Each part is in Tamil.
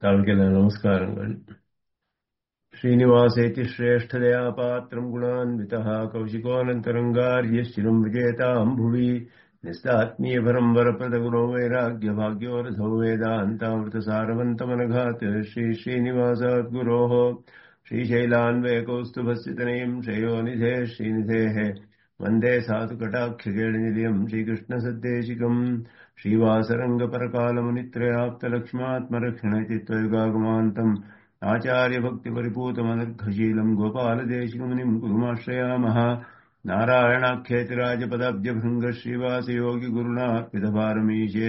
தாழ்க்கையில் நமஸ்காரங்கள் श्रीनिवासेति श्रेष्ठदया पात्रम् गुणान्वितः कौशिकोऽनन्तरङ्गार्यश्चिरम् विजेताम् भुवि निस्तात्मीयभरम् वरप्रदगुणो वैराग्यभाग्यो रथो वेदान्तामृतसारवन्तमनघात् श्री श्रीनिवासाद्गुरोः श्रीशैलान्वयकौस्तुभस्थितनयम् श्रेयोनिधे श्रीनिधेः वन्दे साधुकटाक्षकेळनिलयम् श्रीकृष्णसद्देशिकम् श्रीवासरङ्गपरकालमुनित्रयाप्तलक्ष्मात्मरक्षणेति त्वयुगागमान्तम् आचार्यभक्तिपरिपूतमनर्घशीलम् गोपालदेशिकमुनिम् कुरुमाश्रयामः नारायणाख्येतिराजपदाब्जभृङ्ग श्रीवासयोगिगुरुणार्पितभारमीशे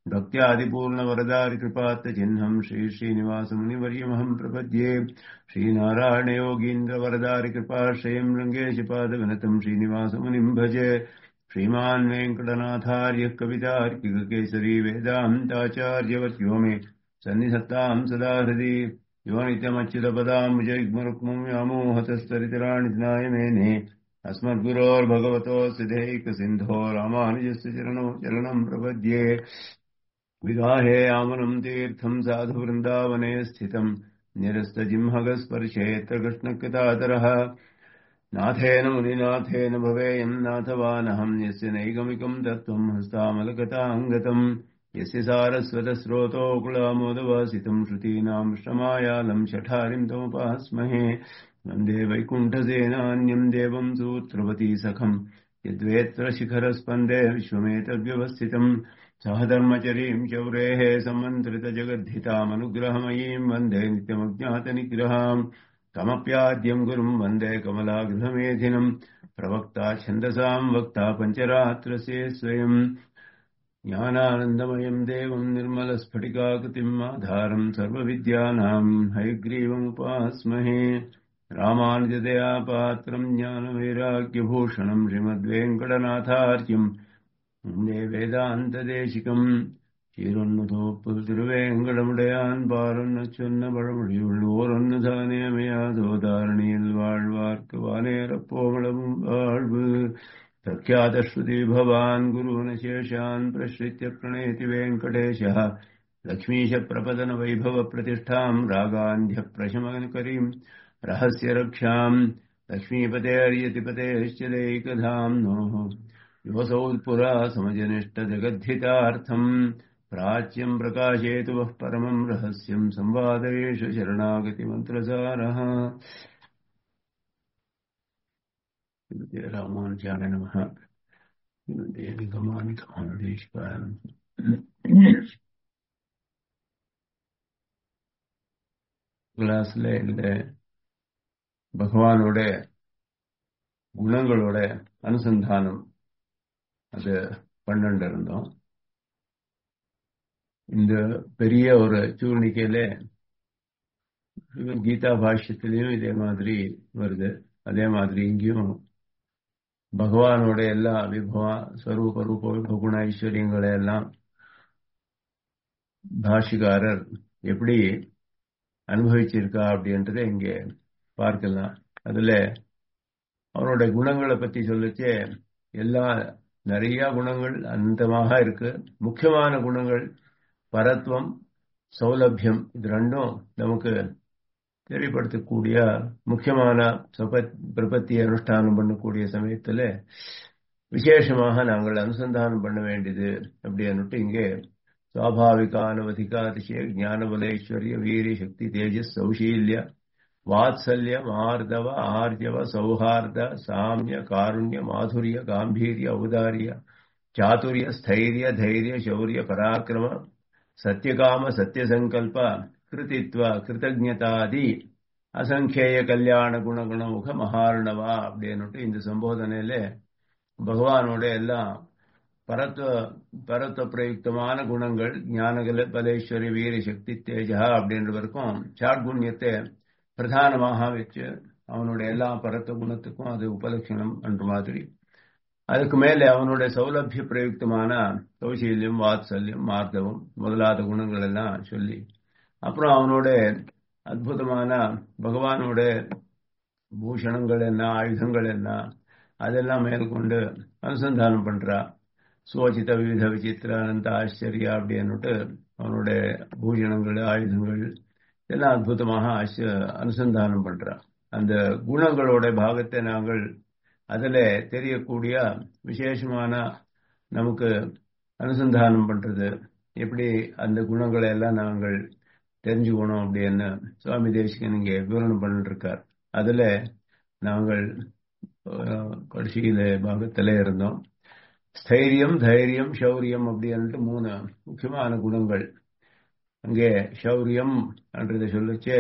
भक्त्यादिपूर्णवरदारिकृपात्तचिह्नम् श्री श्रीनिवासमुनिवर्यमहम् प्रपद्ये श्रीनारायणयोगीन्द्रवरदारिकृपाश्रयम् रङ्गेशपादविनतम् श्रीनिवासमुनिम् भजे श्रीमान् वेङ्कटनाथार्यः कवितार्किककेसरी वेदान्ताचार्यवर्यो मे सन्निधत्ताम् सदा हृदि यो नित्यमच्युतपदाम्बुजयुग्मरुक्मम् व्यामोहतस्तरितराणि नाय मेने अस्मद्गुरोर्भगवतोऽस्य दैकसिन्धो रामानुजस्य चरणौ चरणम् प्रपद्ये विगाहे आमनम् तीर्थम् साधुवृन्दावने स्थितम् निरस्तजिह्मगस्पर्शेऽत्र कृष्णकृतातरः नाथेन मुनिनाथेन भवेयम् नाथवानहम् यस्य नैगमिकम् तत्त्वम् हस्तामलकताङ्गतम् यस्य सारस्वतस्रोतो कुलामोदवासितम् श्रुतीनाम् श्रमायालम् शठारिम् तमुपास्महे वन्दे वैकुण्ठसेनान्यम् देवम् सूत्रवती सखम् यद्वेत्र शिखरस्पन्दे विश्वमेतद्व्यवस्थितम् सह धर्मचरीम् शौरेः समन्त्रितजगद्धितामनुग्रहमयीम् वन्दे नित्यमज्ञातनिग्रहाम् तमप्याद्यम् गुरुम् वन्दे कमलागृहमेधिनम् प्रवक्ता छन्दसाम् वक्ता पञ्चरात्रसे स्वयम् ज्ञानानन्दमयम् देवम् निर्मलस्फटिकाकृतिम् आधारम् सर्वविद्यानाम् हयग्रीवमुपास्महे रामानुजदया पात्रम् ज्ञानवैराग्यभूषणम् श्रीमद्वेङ्कटनाथार्यम् वन्दे வேதாந்ததேசிகம் சீரொன்னு திருவேங்கடமுடையான் பாரொன்னு சொன்ன பழமொழியுள் ஓரொன்னு தானேமையாதோ தாரணியில் வாழ்வார்க்கு வானேரப்போமளவும் வாழ்வு प्रख्यातश्रुति भवान् गुरून् शेषान् प्रश्रित्य प्रणेति वेङ्कटेशः लक्ष्मीशप्रपदनवैभवप्रतिष्ठाम् रागान्ध्यप्रशमनकरीम् रहस्यरक्षाम् लक्ष्मीपतेर्यतिपतेश्चदैकधाम्नोः योऽसौ पुरा समजनिष्टजगद्धितार्थम् प्राच्यम् प्रकाशेतु वः परमम् रहस्यम् संवादेषु शरणागतिमन्त्रसारः रामानुजाय नमः தேவி கமானி கமானதேஷ்காரம் கிளாஸ்ல இந்த பகவானோட குணங்களோட அனுசந்தானம் அது பன்னெண்டு இருந்தோம் இந்த பெரிய ஒரு சூழ்நிலையில கீதா பாஷ்யத்திலையும் இதே மாதிரி வருது அதே மாதிரி இங்கேயும் பகவானோட எல்லா விபவா ஸ்வரூப ரூப விபவ குண ஐஸ்வர்யங்களை எல்லாம் பாஷிகாரர் எப்படி அனுபவிச்சிருக்கா அப்படின்றத இங்க பார்க்கலாம் அதுல அவரோட குணங்களை பத்தி சொல்லிச்சே எல்லா நிறைய குணங்கள் அந்தமாக இருக்கு முக்கியமான குணங்கள் பரத்வம் சௌலபியம் இது ரெண்டும் நமக்கு தெரியப்படுத்தக்கூடிய முக்கியமான பிரபத்தி அனுஷ்டானம் பண்ணக்கூடிய சமயத்துல விசேஷமாக நாங்கள் அனுசந்தானம் பண்ண வேண்டியது அப்படின்னுட்டு இங்கே சுவாபாவிகானவதிகாதிசய ஞானபலேஸ்வரிய வீரிய சக்தி தேஜஸ் சௌஷீல்ய வாத்சல்ய மார்தவ ஆர்ஜவ சௌஹார்த சாமிய காருண்ய மாதுரிய காம்பீரிய ஔதாரிய சாதுரிய ஸ்தைரிய தைரிய சௌரிய பராக்கிரம சத்தியகாம சத்தியசங்கல்ப கிருதித்வ கிருத்தஜதாதி அசங்கேய கல்யாண குணகுண முக மகாரணவா அப்படின்னுட்டு இந்த சம்போதனையில பகவானோட எல்லாம் பரத்துவ பரத்துவ பிரயுக்தமான குணங்கள் ஞானகல பலேஸ்வரி வீர சக்தி தேஜா அப்படின்றவருக்கும் சாட்குண்யத்தை பிரதானமாக வச்சு அவனுடைய எல்லா பரத்துவ குணத்துக்கும் அது உபலட்சணம் என்ற மாதிரி அதுக்கு மேலே அவனுடைய சௌலபிய பிரயுக்தமான கௌசல்யம் வாத்சல்யம் மார்த்தவம் முதலாத குணங்கள் எல்லாம் சொல்லி அப்புறம் அவனோட அற்புதமான பகவானோட பூஷணங்கள் என்ன ஆயுதங்கள் என்ன அதெல்லாம் மேற்கொண்டு அனுசந்தானம் பண்றா சுவோச்சித விவித விசித்திர அனந்த ஆச்சரியா அப்படின்னுட்டு அவனுடைய பூஷணங்கள் ஆயுதங்கள் எல்லாம் அற்புதமாக ஆச்ச அனுசந்தானம் பண்றான் அந்த குணங்களோட பாகத்தை நாங்கள் அதில் தெரியக்கூடிய விசேஷமான நமக்கு அனுசந்தானம் பண்றது எப்படி அந்த குணங்களை எல்லாம் நாங்கள் தெரிஞ்சுக்கணும் அப்படின்னு சுவாமி தேசிகன் இங்கே விவரணம் பண்ணிட்டு இருக்கார் அதுல நாங்கள் கடைசியில பாகத்திலே இருந்தோம் ஸ்தைரியம் தைரியம் சௌரியம் அப்படின்ட்டு மூணு முக்கியமான குணங்கள் அங்கே சௌரியம் என்றதை சொல்லிச்சே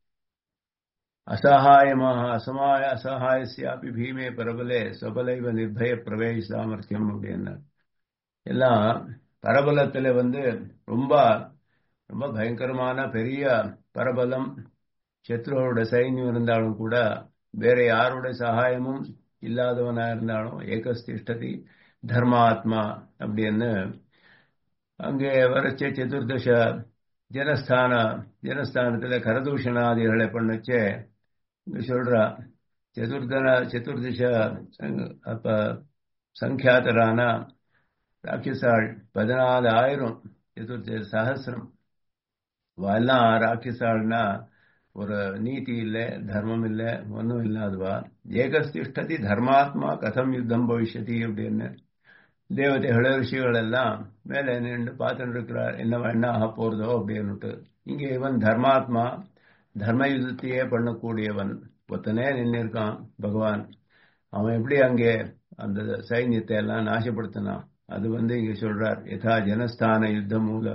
அசகாயமாக அசமாய அசகாயசியாப்பி பீமே பரபலே சபலைவ நிர்பய பிரவேச சாமர்த்தியம் அப்படின்னு எல்லாம் பரபலத்துல வந்து ரொம்ப ரொம்ப பயங்கரமான பெரிய பரபலம் சத்ருவோட சைன்யம் இருந்தாலும் கூட வேற யாரோட சகாயமும் இல்லாதவனா இருந்தாலும் ஏகஸ்திஷ்டதி தர்மாத்மா அப்படின்னு அங்கே வரைச்ச சதுர்தச ஜனஸ்தான ஜனஸ்தானத்துல கரதூஷணாதிகளை பண்ணச்சே இங்க சொல்றா சதுர்தன சதுர்தச அப்ப சங்கியாதரான ராட்சசாள் பதினாலு ஆயிரம் சதுர்தச சகசிரம் எல்லாம் ராட்சசாள்னா ஒரு நீதி இல்லை தர்மம் இல்லை ஒன்றும் இல்லாதவா ஏகஸ்திஷ்டதி தர்மாத்மா கதம் யுத்தம் பவிஷ்யதி அப்படின்னு தேவதைகள் ரிஷிகள் எல்லாம் மேலே நின்று பார்த்துட்டு இருக்கிறார் என்ன என்ன ஆக போறதோ அப்படின்னுட்டு இங்கே இவன் தர்மாத்மா தர்ம யுத்தத்தையே பண்ணக்கூடியவன் ஒத்தனே நின்று இருக்கான் பகவான் அவன் எப்படி அங்கே அந்த சைன்யத்தை எல்லாம் நாசப்படுத்தினான் அது வந்து இங்க சொல்றார் யதா ஜனஸ்தான யுத்த மூல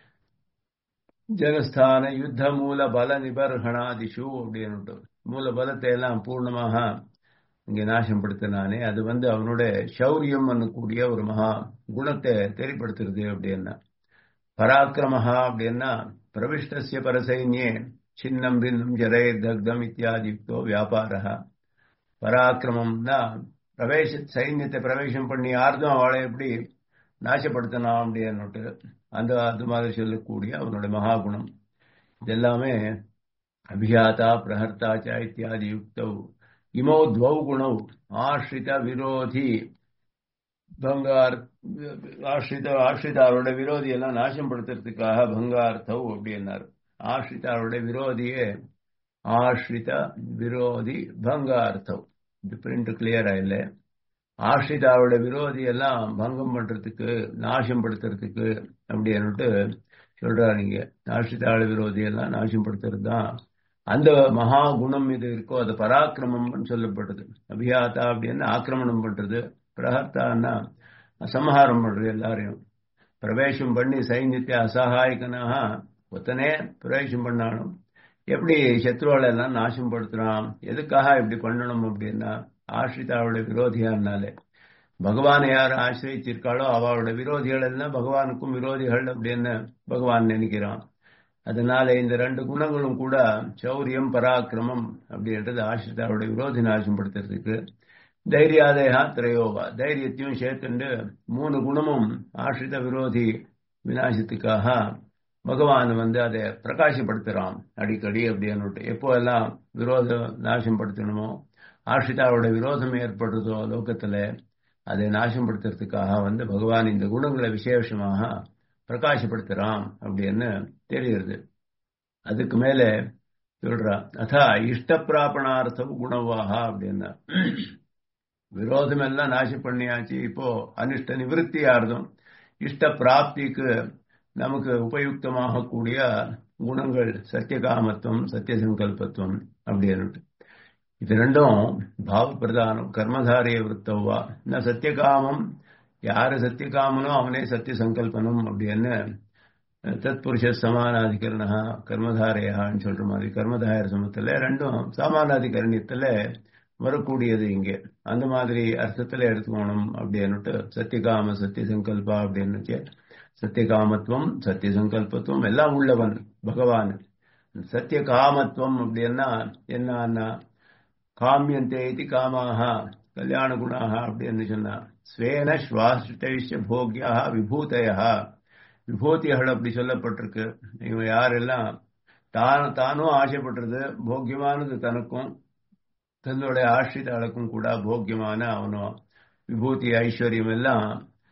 ஜனஸ்தான யுத்த மூல பல நிபர்கணாதிஷு அப்படின்னுட்டு மூல பலத்தை எல்லாம் பூர்ணமாக இங்கே நாசம் படுத்தினானே அது வந்து அவனுடைய சௌரியம் கூடிய ஒரு மகா குணத்தை தெரியப்படுத்துறது அப்படின்னா பராக்கிரமஹா அப்படின்னா பிரவிஷ்டசிய பரசைன்யே சின்னம் பின்னம் ஜரே தக்தம் இத்தியாதியுக்தோ வியாபாரா பராக்கிரமம்னா பிரவேச சைன்யத்தை பிரவேசம் பண்ணி யார்தும் அவளை எப்படி நாசப்படுத்தணும் அப்படின்னுட்டு அந்த அது மாதிரி சொல்லக்கூடிய அவனுடைய மகாகுணம் இதெல்லாமே அபியாதா பிரஹர்த்தாச்சா இத்தியாதி யுக்தௌ இமோ துவௌ குணௌ ஆஷ்ரித விரோதி பங்கார் ஆஷ்ரித ஆஷ்ரிதாரோட விரோதி எல்லாம் நாசம் படுத்துறதுக்காக பங்கார்த்தவ் அப்படின்னார் ஆஷ்ரிதாரோட விரோதியே ஆஷ்ரித விரோதி பங்கார்த்தவ் இது பிரிண்ட் கிளியரா இல்லை ஆஷ்ரிதாவோட விரோதி எல்லாம் பங்கம் பண்றதுக்கு நாசம் படுத்துறதுக்கு அப்படின்னுட்டு சொல்றாரு நீங்க ஆஷ்ரிதாவோட விரோதி எல்லாம் நாசம் படுத்துறது தான் அந்த மகா குணம் இது இருக்கோ அது பராக்கிரமம்னு சொல்லப்பட்டது அபியாத்தா அப்படின்னு ஆக்கிரமணம் பண்றது பிரஹர்த்தான்னா சம்ஹாரம் பண்றது எல்லாரையும் பிரவேசம் பண்ணி சைன்யத்தை அசகாயகனாக ஒத்தனே பிரவேசம் பண்ணாலும் எப்படி சத்ருவால எல்லாம் நாசம் படுத்துறான் எதுக்காக இப்படி பண்ணணும் அப்படின்னா ஆஷ்ரிதாவோட விரோதியானாலே பகவானை யார் ஆசிரியச்சிருக்காளோ அவளோட விரோதிகள் எல்லாம் பகவானுக்கும் விரோதிகள் அப்படின்னு பகவான் நினைக்கிறான் அதனால இந்த ரெண்டு குணங்களும் கூட சௌரியம் பராக்கிரமம் அப்படின்றது ஆசிரிதாவோட விரோதி நாசம் படுத்துறதுக்கு தைரியாதேகா திரையோவா தைரியத்தையும் சேர்த்துண்டு மூணு குணமும் ஆசிரித விரோதி விநாசத்துக்காக பகவான் வந்து அதை பிரகாசப்படுத்துறான் அடிக்கடி அப்படின்னு எப்போ எல்லாம் விரோத நாசம் படுத்தணுமோ ஆஷிதாவோட விரோதம் ஏற்படுறதோ லோகத்துல அதை நாசம் படுத்துறதுக்காக வந்து பகவான் இந்த குணங்களை விசேஷமாக பிரகாசப்படுத்துறான் அப்படின்னு தெரியுது அதுக்கு மேல சொல்றா அதா இஷ்ட பிராபணார்த்தம் குணவாக அப்படின்னா விரோதம் எல்லாம் நாசம் பண்ணியாச்சு இப்போ அனிஷ்ட நிவൃத்தி ஆர்த்தம் இஷ்ட பிராப்திக்கு நமக்கு உபயுக்தமாக கூடிய குணங்கள் சத்தியகாமத்துவம் சத்திய சங்கல்பத்துவம் அப்படின்னு இது ரெண்டும் பாவ பிரதானம் கர்மதாரிய விருத்தவா நான் சத்தியகாமம் யாரு சத்தியகாமனோ அவனே சத்திய சங்கல்பனம் அப்படின்னு தத்புருஷ சமானாதிகரணா கர்மதாரையான்னு சொல்ற மாதிரி கர்மதார சமத்துல ரெண்டும் சமானாதிகரணியத்துல வரக்கூடியது இங்கே அந்த மாதிரி அர்த்தத்துல எடுத்துக்கணும் அப்படின்னுட்டு சத்தியகாம சத்திய சங்கல்பா அப்படின்னு சத்தியகாமத்துவம் சத்திய சங்கல்பத்துவம் எல்லாம் உள்ளவன் பகவான் சத்திய காமத்துவம் அப்படின்னா என்னன்னா காமியந்தே இது காமாக கல்யாண குணாக அப்படின்னு சொன்னா ஸ்வேன ஸ்வாசிஷ்ட போக்கியா விபூதையா விபூதிகள் அப்படி சொல்லப்பட்டிருக்கு இவங்க யாரெல்லாம் தான் தானும் ஆசைப்பட்டுறது போக்கியமானது தனக்கும் தன்னுடைய ஆசிரிதாளுக்கும் கூட போக்கியமான அவனும் விபூதி ஐஸ்வர்யம் எல்லாம்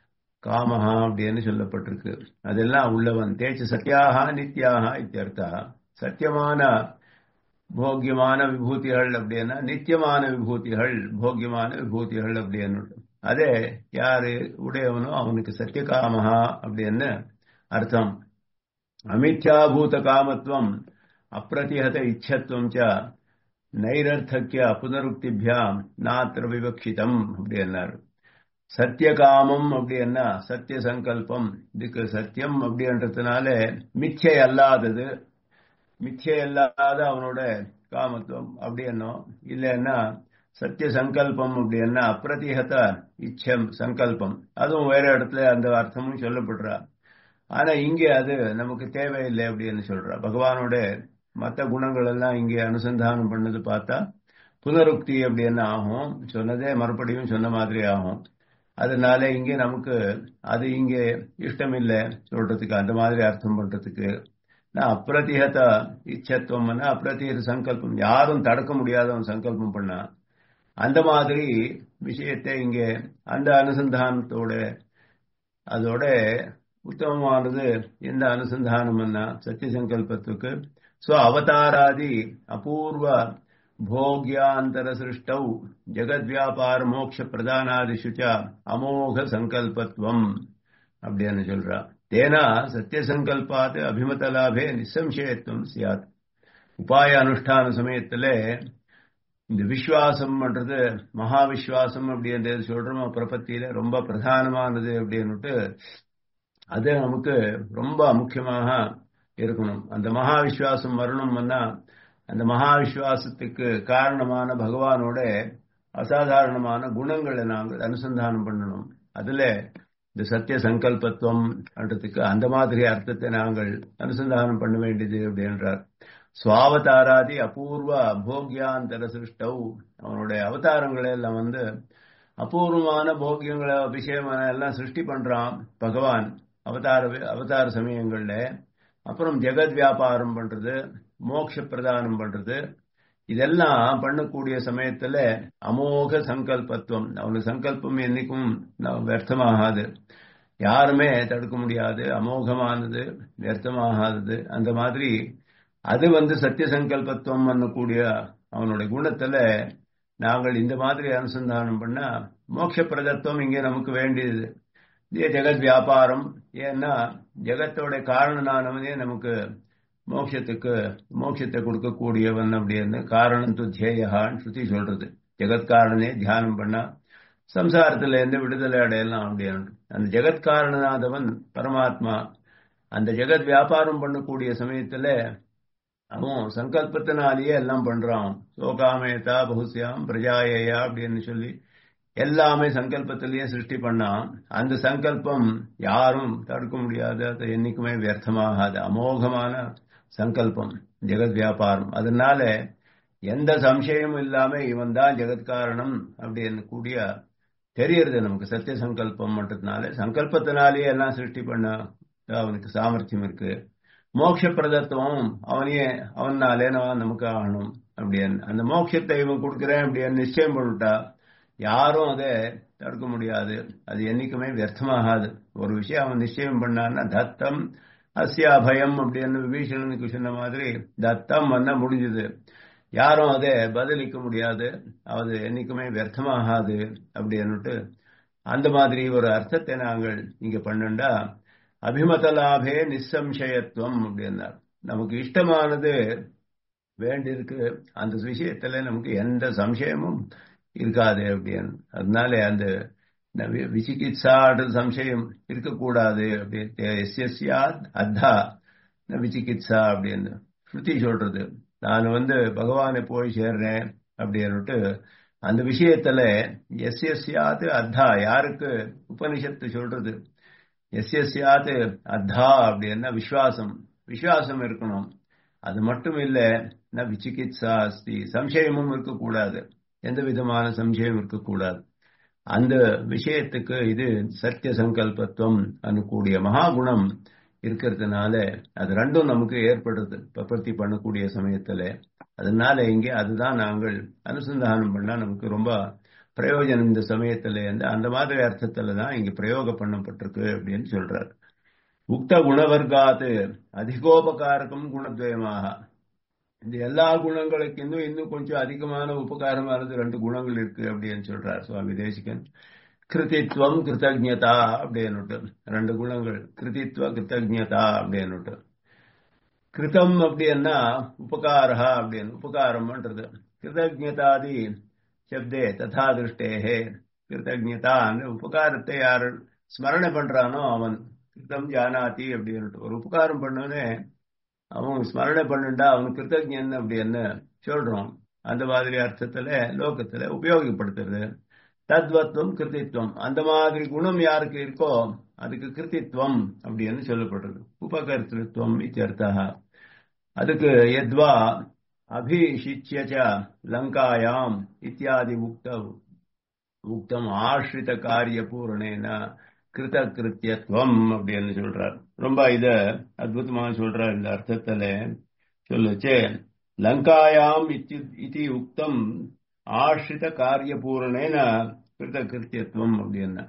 காமஹா அப்படின்னு சொல்லப்பட்டிருக்கு அதெல்லாம் உள்ளவன் தேச்சு சத்தியாக நித்யாக இத்தியர்த்தா சத்தியமான போக்கியமான விபூதிகள் அப்படின்னா நித்தியமான விபூதிகள் போக்கியமான விபூதிகள் அப்படின்னு அதே யாரு உடையவனோ அவனுக்கு சத்தியகாமஹா அப்படின்னு அர்த்தம் அமித்யாபூத காமத்துவம் அப்பிரதிஹத இச்சத்துவம் ச நைரர்த்தக்கிய புனருக்திபியாம் நாத்திர விவக்ஷிதம் அப்படின்னாரு சத்தியகாமம் அப்படின்னா சத்திய சங்கல்பம் இதுக்கு சத்தியம் அப்படின்றதுனால மிச்சை அல்லாதது மிச்சை அல்லாத அவனோட காமத்துவம் அப்படின்னோ இல்லைன்னா சத்திய சங்கல்பம் அப்படின்னா அப்பிரதிகத இச்சம் சங்கல்பம் அதுவும் வேற இடத்துல அந்த அர்த்தமும் சொல்லப்படுறா ஆனா இங்கே அது நமக்கு தேவையில்லை அப்படின்னு சொல்றா பகவானோட மற்ற குணங்கள் எல்லாம் இங்கே அனுசந்தானம் பண்ணது பார்த்தா புனருக்தி அப்படின்னு ஆகும் சொன்னதே மறுபடியும் சொன்ன மாதிரி ஆகும் அதனால இங்கே நமக்கு அது இங்கே இஷ்டம் இல்லை சொல்றதுக்கு அந்த மாதிரி அர்த்தம் பண்றதுக்கு நான் அப்பிரதிகத இச்சத்துவம்னா அப்பிரதிகத சங்கல்பம் யாரும் தடுக்க முடியாதவன் சங்கல்பம் பண்ணா அந்த மாதிரி விஷயத்தை இங்கே அந்த அனுசந்தானத்தோட அதோட உத்தமமானது எந்த அனுசந்தானம்னா சத்திய சங்கல்பத்துக்கு ஸ்வ அவதாராதி அபூர்வ போக்யாந்தர சிருஷ்டௌ ஜெகத்வியாபார மோட்ச பிரதானாதிஷு அமோக சங்கல்பத்துவம் அப்படின்னு சொல்றா தேனா சத்திய சங்கல்பாத் அபிமத லாபே நிசம்சயத்துவம் சியாத் உபாய அனுஷ்டான சமயத்துல இந்த விஸ்வாசம்ன்றது மகா விஸ்வாசம் அப்படின்றது சொல்றோம் பிரபத்தியில ரொம்ப பிரதானமானது அப்படின்னுட்டு அது நமக்கு ரொம்ப முக்கியமாக இருக்கணும் அந்த மகா விஸ்வாசம் வரணும்னா அந்த மகா விஸ்வாசத்துக்கு காரணமான பகவானோட அசாதாரணமான குணங்களை நாங்கள் அனுசந்தானம் பண்ணணும் அதுல இந்த சத்திய சங்கல்பத்துவம் என்றதுக்கு அந்த மாதிரி அர்த்தத்தை நாங்கள் அனுசந்தானம் பண்ண வேண்டியது அப்படின்றார் சுவாவதாராதி அபூர்வ போக்யாந்தர சிருஷ்டவ் அவனுடைய அவதாரங்களை எல்லாம் வந்து அபூர்வமான போக்கியங்களை விஷயமான எல்லாம் சிருஷ்டி பண்றான் பகவான் அவதார அவதார சமயங்கள்ல அப்புறம் ஜெகத் வியாபாரம் பண்றது மோட்ச பிரதானம் பண்றது இதெல்லாம் பண்ணக்கூடிய சமயத்துல அமோக சங்கல்பத்துவம் அவனுக்கு சங்கல்பம் என்னைக்கும் வியர்த்தமாகாது யாருமே தடுக்க முடியாது அமோகமானது வியர்த்தமாகாதது அந்த மாதிரி அது வந்து சத்திய சங்கல்பத்துவம் பண்ணக்கூடிய அவனுடைய குணத்துல நாங்கள் இந்த மாதிரி அனுசந்தானம் பண்ணா மோட்ச பிரதத்துவம் இங்கே நமக்கு வேண்டியது ஜெகத் வியாபாரம் ஏன்னா ஜெகத்தோட காரணனானவனே நமக்கு மோட்சத்துக்கு மோட்சத்தை கொடுக்கக்கூடியவன் அப்படின்னு காரணம் துத்தியேயான்னு ஸ்ருதி சொல்றது ஜெகத்காரனே தியானம் பண்ணா சம்சாரத்துல இருந்து விடுதலை அடையலாம் அப்படின்னு அந்த ஜெகத்காரணனாதவன் பரமாத்மா அந்த ஜெகத் வியாபாரம் பண்ணக்கூடிய சமயத்துல அவன் சங்கல்பத்தினாலேயே எல்லாம் பண்றான் சோகாமேதா பகுசியாம் பிரஜாயேயா அப்படின்னு சொல்லி எல்லாமே சங்கல்பத்திலேயே சிருஷ்டி பண்ணான் அந்த சங்கல்பம் யாரும் தடுக்க முடியாது அது என்னைக்குமே வியர்த்தமாகாது அமோகமான சங்கல்பம் ஜெகத் வியாபாரம் அதனால எந்த சம்சயமும் இல்லாம இவன் தான் ஜெகத்காரணம் அப்படின்னு கூடிய தெரியறது நமக்கு சத்திய சங்கல்பம் மட்டும்னால சங்கல்பத்தினாலேயே எல்லாம் சிருஷ்டி பண்ண அவனுக்கு சாமர்த்தியம் இருக்கு மோட்ச பிரதத்துவம் அவனையே அவனாலே நமக்கு ஆகணும் அப்படின்னு அந்த மோட்சத்தை இவன் கொடுக்குறேன் அப்படின்னு நிச்சயம் பண்ணிட்டா யாரும் அதை தடுக்க முடியாது அது என்னைக்குமே வியர்த்தமாகாது ஒரு விஷயம் அவன் நிச்சயம் பண்ணான்னா தத்தம் அஸ்யா பயம் அப்படின்னு விபீஷணனுக்கு சொன்ன மாதிரி தத்தம் வந்தா முடிஞ்சது யாரும் அதை பதிலிக்க முடியாது அது என்னைக்குமே வியர்த்தமாகாது அப்படின்னுட்டு அந்த மாதிரி ஒரு அர்த்தத்தை நாங்கள் இங்க பண்ணுண்டா அபிமத லாபே நிசம்சயத்துவம் அப்படின்னார் நமக்கு இஷ்டமானது வேண்டியிருக்கு அந்த விஷயத்துல நமக்கு எந்த சம்சயமும் இருக்காது அப்படின்னு அதனால அந்த விசிகித்சாடு சம்சயம் இருக்கக்கூடாது அப்படின்னு அத்தா விசிகித்சா அப்படின்னு ஸ்ருதி சொல்றது நான் வந்து பகவானை போய் சேர்றேன் அப்படின்னுட்டு அந்த விஷயத்துல எஸ் எஸ் யாது அத்தா யாருக்கு உபனிஷத்து சொல்றது எஸ் எஸ் யாது அத்தா அப்படின்னா விஸ்வாசம் விஸ்வாசம் இருக்கணும் அது மட்டும் இல்ல ந விசிகித்சா அஸ்தி சம்சயமும் இருக்கக்கூடாது எந்த விதமான சம்சயம் இருக்கக்கூடாது அந்த விஷயத்துக்கு இது சத்திய சங்கல்பத்துவம் அனுக்கூடிய மகாகுணம் இருக்கிறதுனால அது ரெண்டும் நமக்கு ஏற்படுறது பிரபத்தி பண்ணக்கூடிய சமயத்துல அதனால இங்கே அதுதான் நாங்கள் அனுசந்தானம் பண்ணா நமக்கு ரொம்ப பிரயோஜனம் இந்த சமயத்துல இருந்து அந்த மாதிரி அர்த்தத்துல தான் இங்க பிரயோகம் பண்ணப்பட்டிருக்கு அப்படின்னு சொல்றார் உக்த குணவர்காத்து அதிகோபகாரகம் குணத்வயமாக இந்த எல்லா குணங்களுக்கு இன்னும் இன்னும் கொஞ்சம் அதிகமான உபகாரமானது ரெண்டு குணங்கள் இருக்கு அப்படின்னு சொல்றார் சுவாமி தேசிகன் கிருதித்வம் கிருத்தஜதா அப்படின்னுட்டு ரெண்டு குணங்கள் கிருதித்வ கிருத்தஜதா அப்படின்னுட்டு கிருதம் அப்படின்னா உபகாரா அப்படின்னு உபகாரம்ன்றது கிருதஜதாதி சப்தே ததா திருஷ்டேஹே கிருத்தஜதா உபகாரத்தை யார் ஸ்மரணை பண்றானோ அவன் கிருத்தம் ஜானாதி அப்படின்னுட்டு ஒரு உபகாரம் பண்ணோன்னே அவன் ஸ்மரணை பண்ணுண்டா அவன் கிருத்தஜன் அப்படின்னு சொல்றோம் அந்த மாதிரி அர்த்தத்துல லோகத்துல உபயோகப்படுத்துறது தத்வத்துவம் கிருத்தித்வம் அந்த மாதிரி குணம் யாருக்கு இருக்கோ அதுக்கு கிருத்தித்வம் அப்படின்னு சொல்லப்படுறது உபகர்த்திருவம் இத்தியர்த்தா அதுக்கு எத்வா அபிஷிச்சிய லங்காயாம் இத்தியாதி உக்த உக்தம் ஆசிரித காரிய பூரணேன கிருத கிருத்தியத்துவம் அப்படின்னு சொல்றார் ரொம்ப இத அற்புதமா சொல்றார் இந்த அர்த்தத்துல சொல்லுச்சே லங்காயாம் இது உக்தம் ஆசிரித காரிய பூரணேன கிருத கிருத்தியத்துவம் அப்படின்னா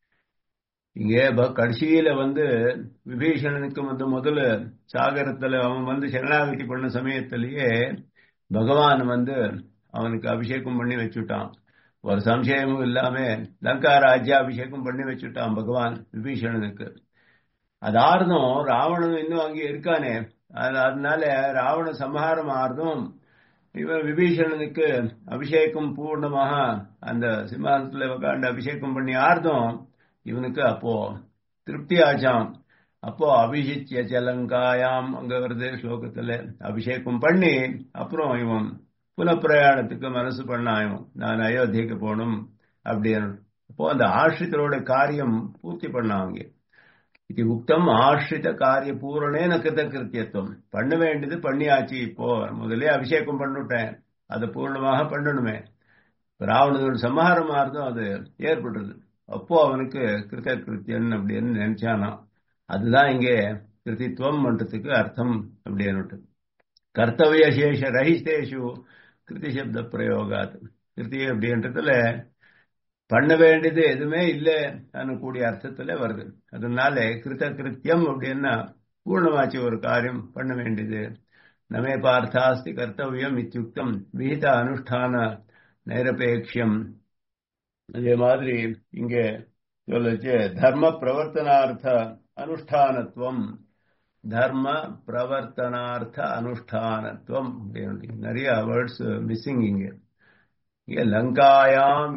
இங்க கடைசியில வந்து விபீஷணனுக்கு வந்து முதல்ல சாகரத்துல அவன் வந்து சரணாகதி பண்ண சமயத்திலேயே பகவான் வந்து அவனுக்கு அபிஷேகம் பண்ணி வச்சுட்டான் ஒரு சம்சயமும் இல்லாம லங்கா ராஜ்யாபிஷேகம் பண்ணி வச்சுட்டான் பகவான் விபீஷணனுக்கு அது ஆறுதும் ராவணன் இன்னும் அங்கே இருக்கானே அதனால ராவண சம்ஹாரம் ஆறுதும் இவன் விபீஷணனுக்கு அபிஷேகம் பூர்ணமாக அந்த சிம்மாசனத்துல உட்காந்து அபிஷேகம் பண்ணி ஆறுதும் இவனுக்கு அப்போ திருப்தி ஆச்சாம் அப்போ அபிஷிச்சிய ஜலங்காயாம் அங்க வருது ஸ்லோகத்துல அபிஷேகம் பண்ணி அப்புறம் இவன் புனப்பிரயாணத்துக்கு மனசு பண்ணாயும் நான் அயோத்தியக்கு போகணும் அப்படின்னு அப்போ அந்த ஆசிரித்தரோட காரியம் பூர்த்தி பண்ணாங்க இது உக்தம் ஆசிரித காரிய பூரணேன கிருத கிருத்தியத்துவம் பண்ண வேண்டியது பண்ணியாச்சு இப்போ முதலே அபிஷேகம் பண்ணிவிட்டேன் அதை பூர்ணமாக பண்ணணுமே ராவணனோட சம்ஹாரம் ஆறுதும் அது ஏற்படுறது அப்போ அவனுக்கு கிருத கிருத்தியன் அப்படின்னு நினைச்சானாம் அதுதான் இங்கே கிருத்தித்துவம் பண்றதுக்கு அர்த்தம் அப்படின்னு கர்த்தவிய சேஷ ரஹிஸ்தேஷு கிருதி சப்த பிரயோகாத் கிருதி அப்படின்றதுல பண்ண வேண்டியது எதுவுமே இல்லை கூடிய அர்த்தத்துல வருது அதனால கிருத கிருத்தியம் அப்படின்னா பூர்ணமாச்சு ஒரு காரியம் பண்ண வேண்டியது நமே பார்த்தாஸ்தி கர்த்தவியம் இத்தியுக்தம் விகித அனுஷ்டான நைரபேட்சியம் அதே மாதிரி இங்கே சொல்லுச்சு தர்ம பிரவர்த்தனார்த்த அனுஷ்டானத்துவம் தர்ம பிரவர்த்தனார்த்த அனுஷ்டானத்துவம் நிறைய வேர்ட்ஸ் மிஸ்ஸிங் இங்க இங்க லங்காயாம்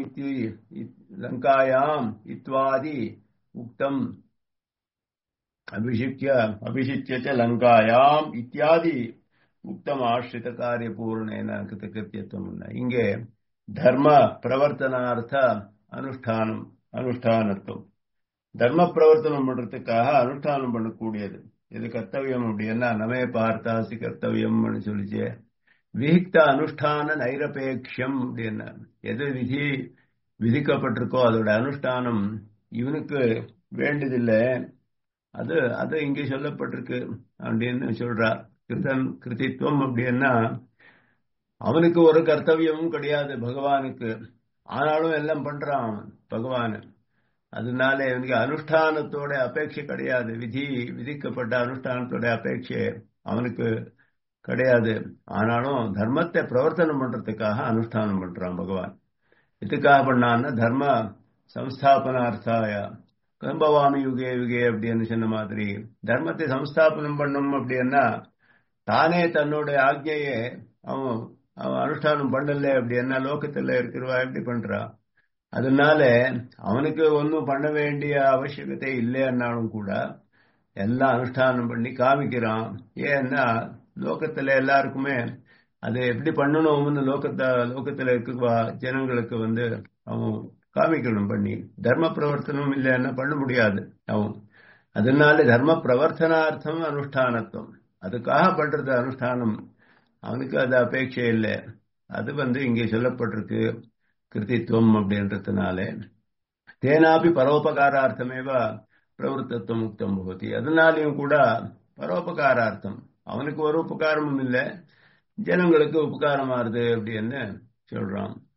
லங்காயாம் இத்வாதி உக்தம் அபிஷிக்ய அபிஷிச்சிய லங்காயாம் இத்தியாதி உக்தம் ஆசிரித காரிய பூர்ணேன கிருத்தியத்துவம் இங்கே தர்ம பிரவர்த்தனார்த்த அனுஷ்டானம் அனுஷ்டானத்துவம் தர்ம பிரவர்த்தனம் பண்றதுக்காக அனுஷ்டானம் பண்ணக்கூடியது இது கர்த்தவியம் அப்படின்னா நமே பார்த்தாசி கர்த்தவியம்னு சொல்லிச்சு விஹிக்த அனுஷ்டான நைரபேட்சியம் அப்படின்னா எது விதி விதிக்கப்பட்டிருக்கோ அதோட அனுஷ்டானம் இவனுக்கு வேண்டியதில்லை அது அது இங்கே சொல்லப்பட்டிருக்கு அப்படின்னு சொல்றார் கிருதன் கிருதித்துவம் அப்படின்னா அவனுக்கு ஒரு கர்த்தவியமும் கிடையாது பகவானுக்கு ஆனாலும் எல்லாம் பண்றான் அவன் பகவான் அதனால இவனுக்கு அனுஷ்டானத்தோட அபேட்சை கிடையாது விதி விதிக்கப்பட்ட அனுஷ்டானத்தோட அபேட்சை அவனுக்கு கிடையாது ஆனாலும் தர்மத்தை பிரவர்த்தனம் பண்றதுக்காக அனுஷ்டானம் பண்றான் பகவான் இதுக்காக பண்ணான்னா தர்ம சம்ஸ்தாபனார்த்தாய கம்பவாமி யுகே யுகே அப்படின்னு சொன்ன மாதிரி தர்மத்தை சம்ஸ்தாபனம் பண்ணும் அப்படின்னா தானே தன்னோட ஆக்ஞையை அவன் அவன் அனுஷ்டானம் பண்ணல அப்படின்னா லோகத்துல இருக்கிறவா எப்படி பண்றான் அதனால அவனுக்கு ஒன்றும் பண்ண வேண்டிய அவசியகத்தை இல்லைன்னாலும் கூட எல்லாம் அனுஷ்டானம் பண்ணி காமிக்கிறான் ஏன்னா லோகத்துல எல்லாருக்குமே அதை எப்படி பண்ணணும்னு லோகத்தை லோகத்துல இருக்க ஜனங்களுக்கு வந்து அவன் காமிக்கணும் பண்ணி தர்ம பிரவர்த்தனம் இல்லைன்னா பண்ண முடியாது அவன் அதனால தர்ம பிரவர்த்தனார்த்தம் அனுஷ்டானத்துவம் அதுக்காக பண்றது அனுஷ்டானம் அவனுக்கு அது அபேட்சை இல்லை அது வந்து இங்கே சொல்லப்பட்டிருக்கு கிருத்தித்துவம் அப்படின்றதுனால தேனாபி பரோபகாரார்த்தமேவ பிரவருத்தத்துவம் முக்தம் பகவதி அதனாலையும் கூட பரோபகாரார்த்தம் அவனுக்கு ஒரு உபகாரமும் இல்லை ஜனங்களுக்கு உபகாரம் ஆறுது அப்படின்னு சொல்றான்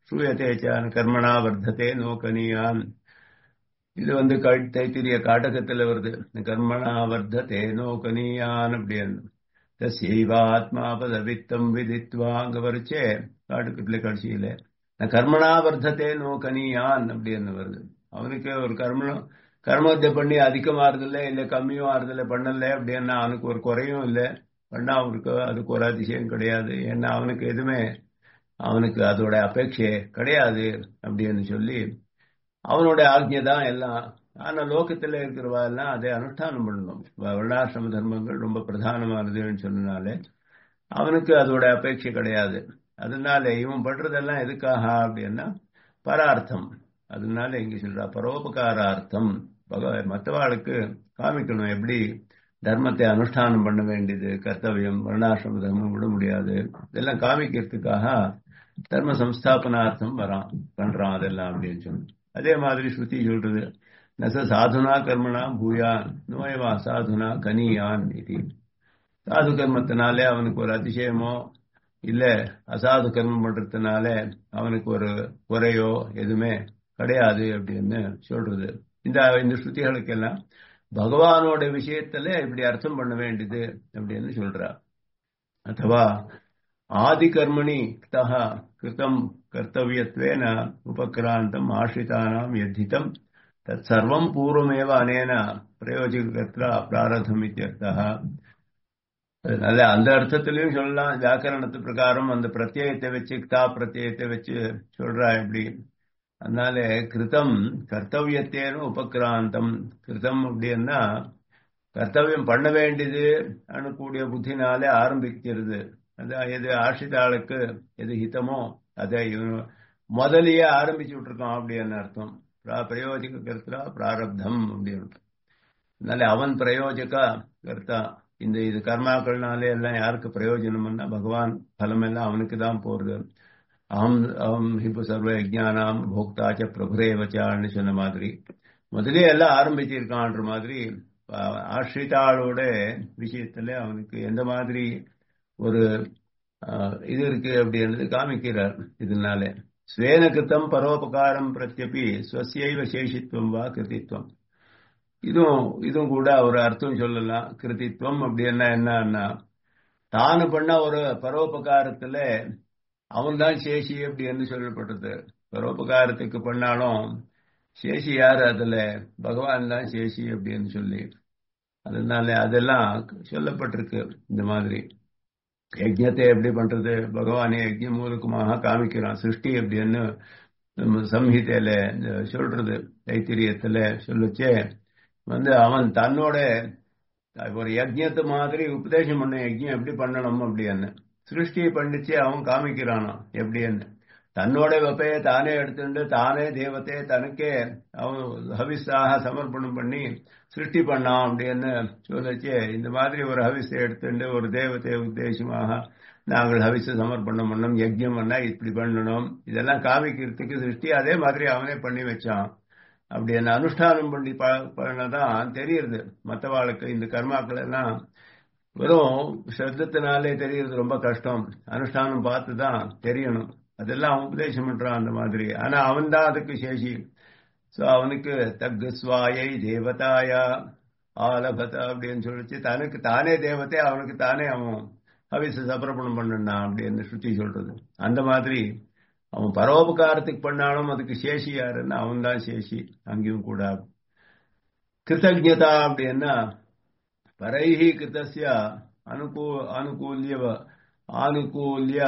சூயத்தேச்சான் கர்மனா வர்த்ததே நோக்கனியான் இது வந்து தைத்திரிய காட்டகத்துல வருது கர்மனா வர்த்ததே நோக்கனியான் அப்படின்னு தசைவாத்மா பதவித்தம் விதித்வா அங்க வரைச்சே காட்டுக்கத்துல கடைசியில கர்மனா வர்த்ததே நோக்கனியான் அப்படின்னு வருது அவனுக்கு ஒரு கர்மம் கர்மத்தை பண்ணி அதிகமாறுதில்ல இல்ல கம்மியும் ஆறுதில்ல பண்ணல அப்படின்னா அவனுக்கு ஒரு குறையும் இல்லை பண்ணா அவனுக்கு அதுக்கு ஒரு அதிசயம் கிடையாது ஏன்னா அவனுக்கு எதுவுமே அவனுக்கு அதோட அபேட்சை கிடையாது அப்படின்னு சொல்லி அவனோட ஆக்ஞை தான் எல்லாம் ஆனா லோகத்துல இருக்கிறவா எல்லாம் அதை அனுஷ்டானம் பண்ணணும் வருணாசிரம தர்மங்கள் ரொம்ப பிரதானமானதுன்னு சொன்னனாலே அவனுக்கு அதோட அபேட்சை கிடையாது அதனால இவன் பண்றதெல்லாம் எதுக்காக அப்படின்னா பரார்த்தம் அதனால இங்க சொல்றா பரோபகாரார்த்தம் பகவ மற்றவாளுக்கு காமிக்கணும் எப்படி தர்மத்தை அனுஷ்டானம் பண்ண வேண்டியது கர்த்தவியம் வருணாசிரம தர்மம் விட முடியாது இதெல்லாம் காமிக்கிறதுக்காக தர்ம சம்ஸ்தாபனார்த்தம் வரான் பண்றான் அதெல்லாம் அப்படின்னு சொல்லி அதே மாதிரி ஸ்ருதி சொல்றது நச சாதுனா கர்மனா பூயான் நோயவா சாதுனா கனியான் இது சாது கர்மத்தினாலே அவனுக்கு ஒரு அதிசயமோ இல்ல அசாது கர்மம் பண்றதுனால அவனுக்கு ஒரு குறையோ எதுவுமே கிடையாது அப்படின்னு சொல்றது இந்த இந்த ஸ்ருதிகளுக்கெல்லாம் பகவானோட விஷயத்துல இப்படி அர்த்தம் பண்ண வேண்டியது அப்படின்னு சொல்றா அத்தவா ஆதி கர்மணி தக கிருத்தம் கர்த்தவியத்வேன உபக்ராந்தம் ஆசிரிதானாம் யத்திதம் தத் சர்வம் பூர்வமேவ அனேன பிரயோஜகர்த்தா பிராரதம் இத்தியர்த்தா அதனால அந்த அர்த்தத்திலையும் சொல்லலாம் வியாக்கரணத்து பிரகாரம் அந்த பிரத்யேகத்தை வச்சு கிதா பிரத்யேகத்தை வச்சு சொல்றா எப்படி அதனால கிருத்தம் கர்த்தவியத்தேனும் உபக்கிராந்தம் கிருத்தம் அப்படின்னா கர்த்தவியம் பண்ண வேண்டியது அணுக்கூடிய புத்தினாலே ஆரம்பிக்கிறது அதான் எது ஆசிரிதாளுக்கு எது ஹிதமோ அதை முதலியே ஆரம்பிச்சு விட்டுருக்கோம் அப்படின்னு அர்த்தம் பிரயோஜக கர்த்தா பிராரப்தம் அப்படின்னு அதனால அவன் பிரயோஜக கர்த்தா இந்த இது கர்மாக்கள்னாலே எல்லாம் யாருக்கு பிரயோஜனம்னா பகவான் பலம் எல்லாம் அவனுக்கு தான் போறது அகம் அகம் ஹிப்பு சர்வ யஜானாம் போக்தாச்ச பிரபுரேவச்சான்னு சொன்ன மாதிரி முதலே எல்லாம் ஆரம்பிச்சிருக்கான்ற மாதிரி ஆசிரிதாளோட விஷயத்துல அவனுக்கு எந்த மாதிரி ஒரு இது இருக்கு அப்படின்றது காமிக்கிறார் இதனால ஸ்வேன கிருத்தம் பரோபகாரம் பிரத்யபி ஸ்வசியைவ சேஷித்துவம் வா கிருதித்வம் இதுவும் இதுவும் கூட ஒரு அர்த்தம் சொல்லலாம் கிருதித்வம் அப்படின்னா என்னன்னா தானு பண்ண ஒரு பரோபகாரத்துல அவன் தான் சேஷி அப்படின்னு சொல்லப்பட்டது பரோபகாரத்துக்கு பண்ணாலும் சேஷி யாரு அதுல பகவான் தான் சேஷி அப்படின்னு சொல்லி அதனால அதெல்லாம் சொல்லப்பட்டிருக்கு இந்த மாதிரி யஜ்யத்தை எப்படி பண்றது பகவானே யஜ்ய மூலகமாக காமிக்கிறான் சிருஷ்டி அப்படின்னு சம்ஹிதையில சொல்றது தைத்திரியத்துல சொல்லுச்சே வந்து அவன் தன்னோட ஒரு யஜ்யத்தை மாதிரி உபதேசம் பண்ண யஜ்யம் எப்படி பண்ணணும் அப்படின்னு சிருஷ்டியை பண்ணிச்சு அவன் காமிக்கிறானோ எப்படின்னு தன்னோட வெப்பைய தானே எடுத்துட்டு தானே தெய்வத்தை தனக்கே அவன் ஹவிஸாக சமர்ப்பணம் பண்ணி சிருஷ்டி பண்ணான் அப்படின்னு சொல்லிச்சு இந்த மாதிரி ஒரு ஹவிஸை எடுத்துட்டு ஒரு தெய்வத்தை உத்தேசமாக நாங்கள் ஹவிஸை சமர்ப்பணம் பண்ணோம் யஜ்யம் பண்ணா இப்படி பண்ணணும் இதெல்லாம் காமிக்கிறதுக்கு சிருஷ்டி அதே மாதிரி அவனே பண்ணி வச்சான் அப்படி என்ன அனுஷ்டானம் பண்ணி பண்ணதான் தெரியுது மற்றவாளுக்கு இந்த கர்மாக்கள் எல்லாம் வெறும் சப்தத்தினாலே தெரியறது ரொம்ப கஷ்டம் அனுஷ்டானம் பார்த்து தான் தெரியணும் அதெல்லாம் உபதேசம் பண்றான் அந்த மாதிரி ஆனா அவன் தான் அதுக்கு சேஷி சோ அவனுக்கு தக்கு சுவாயை தேவதாயா ஆலபத அப்படின்னு சொல்லிச்சு தனக்கு தானே தேவத்தை அவனுக்கு தானே அவன் ஹவிச சமர்ப்பணம் பண்ணா அப்படின்னு சுத்தி சொல்றது அந்த மாதிரி அவன் பரோபகாரத்துக்கு பண்ணாலும் அதுக்கு சேஷி யாருன்னா அவன் தான் சேஷி அங்கேயும் கூட கிருத்தஜதா அப்படின்னா பரைஹி கிருத்தசிய அனுகூ அனுகூல்ய ஆனுகூல்ய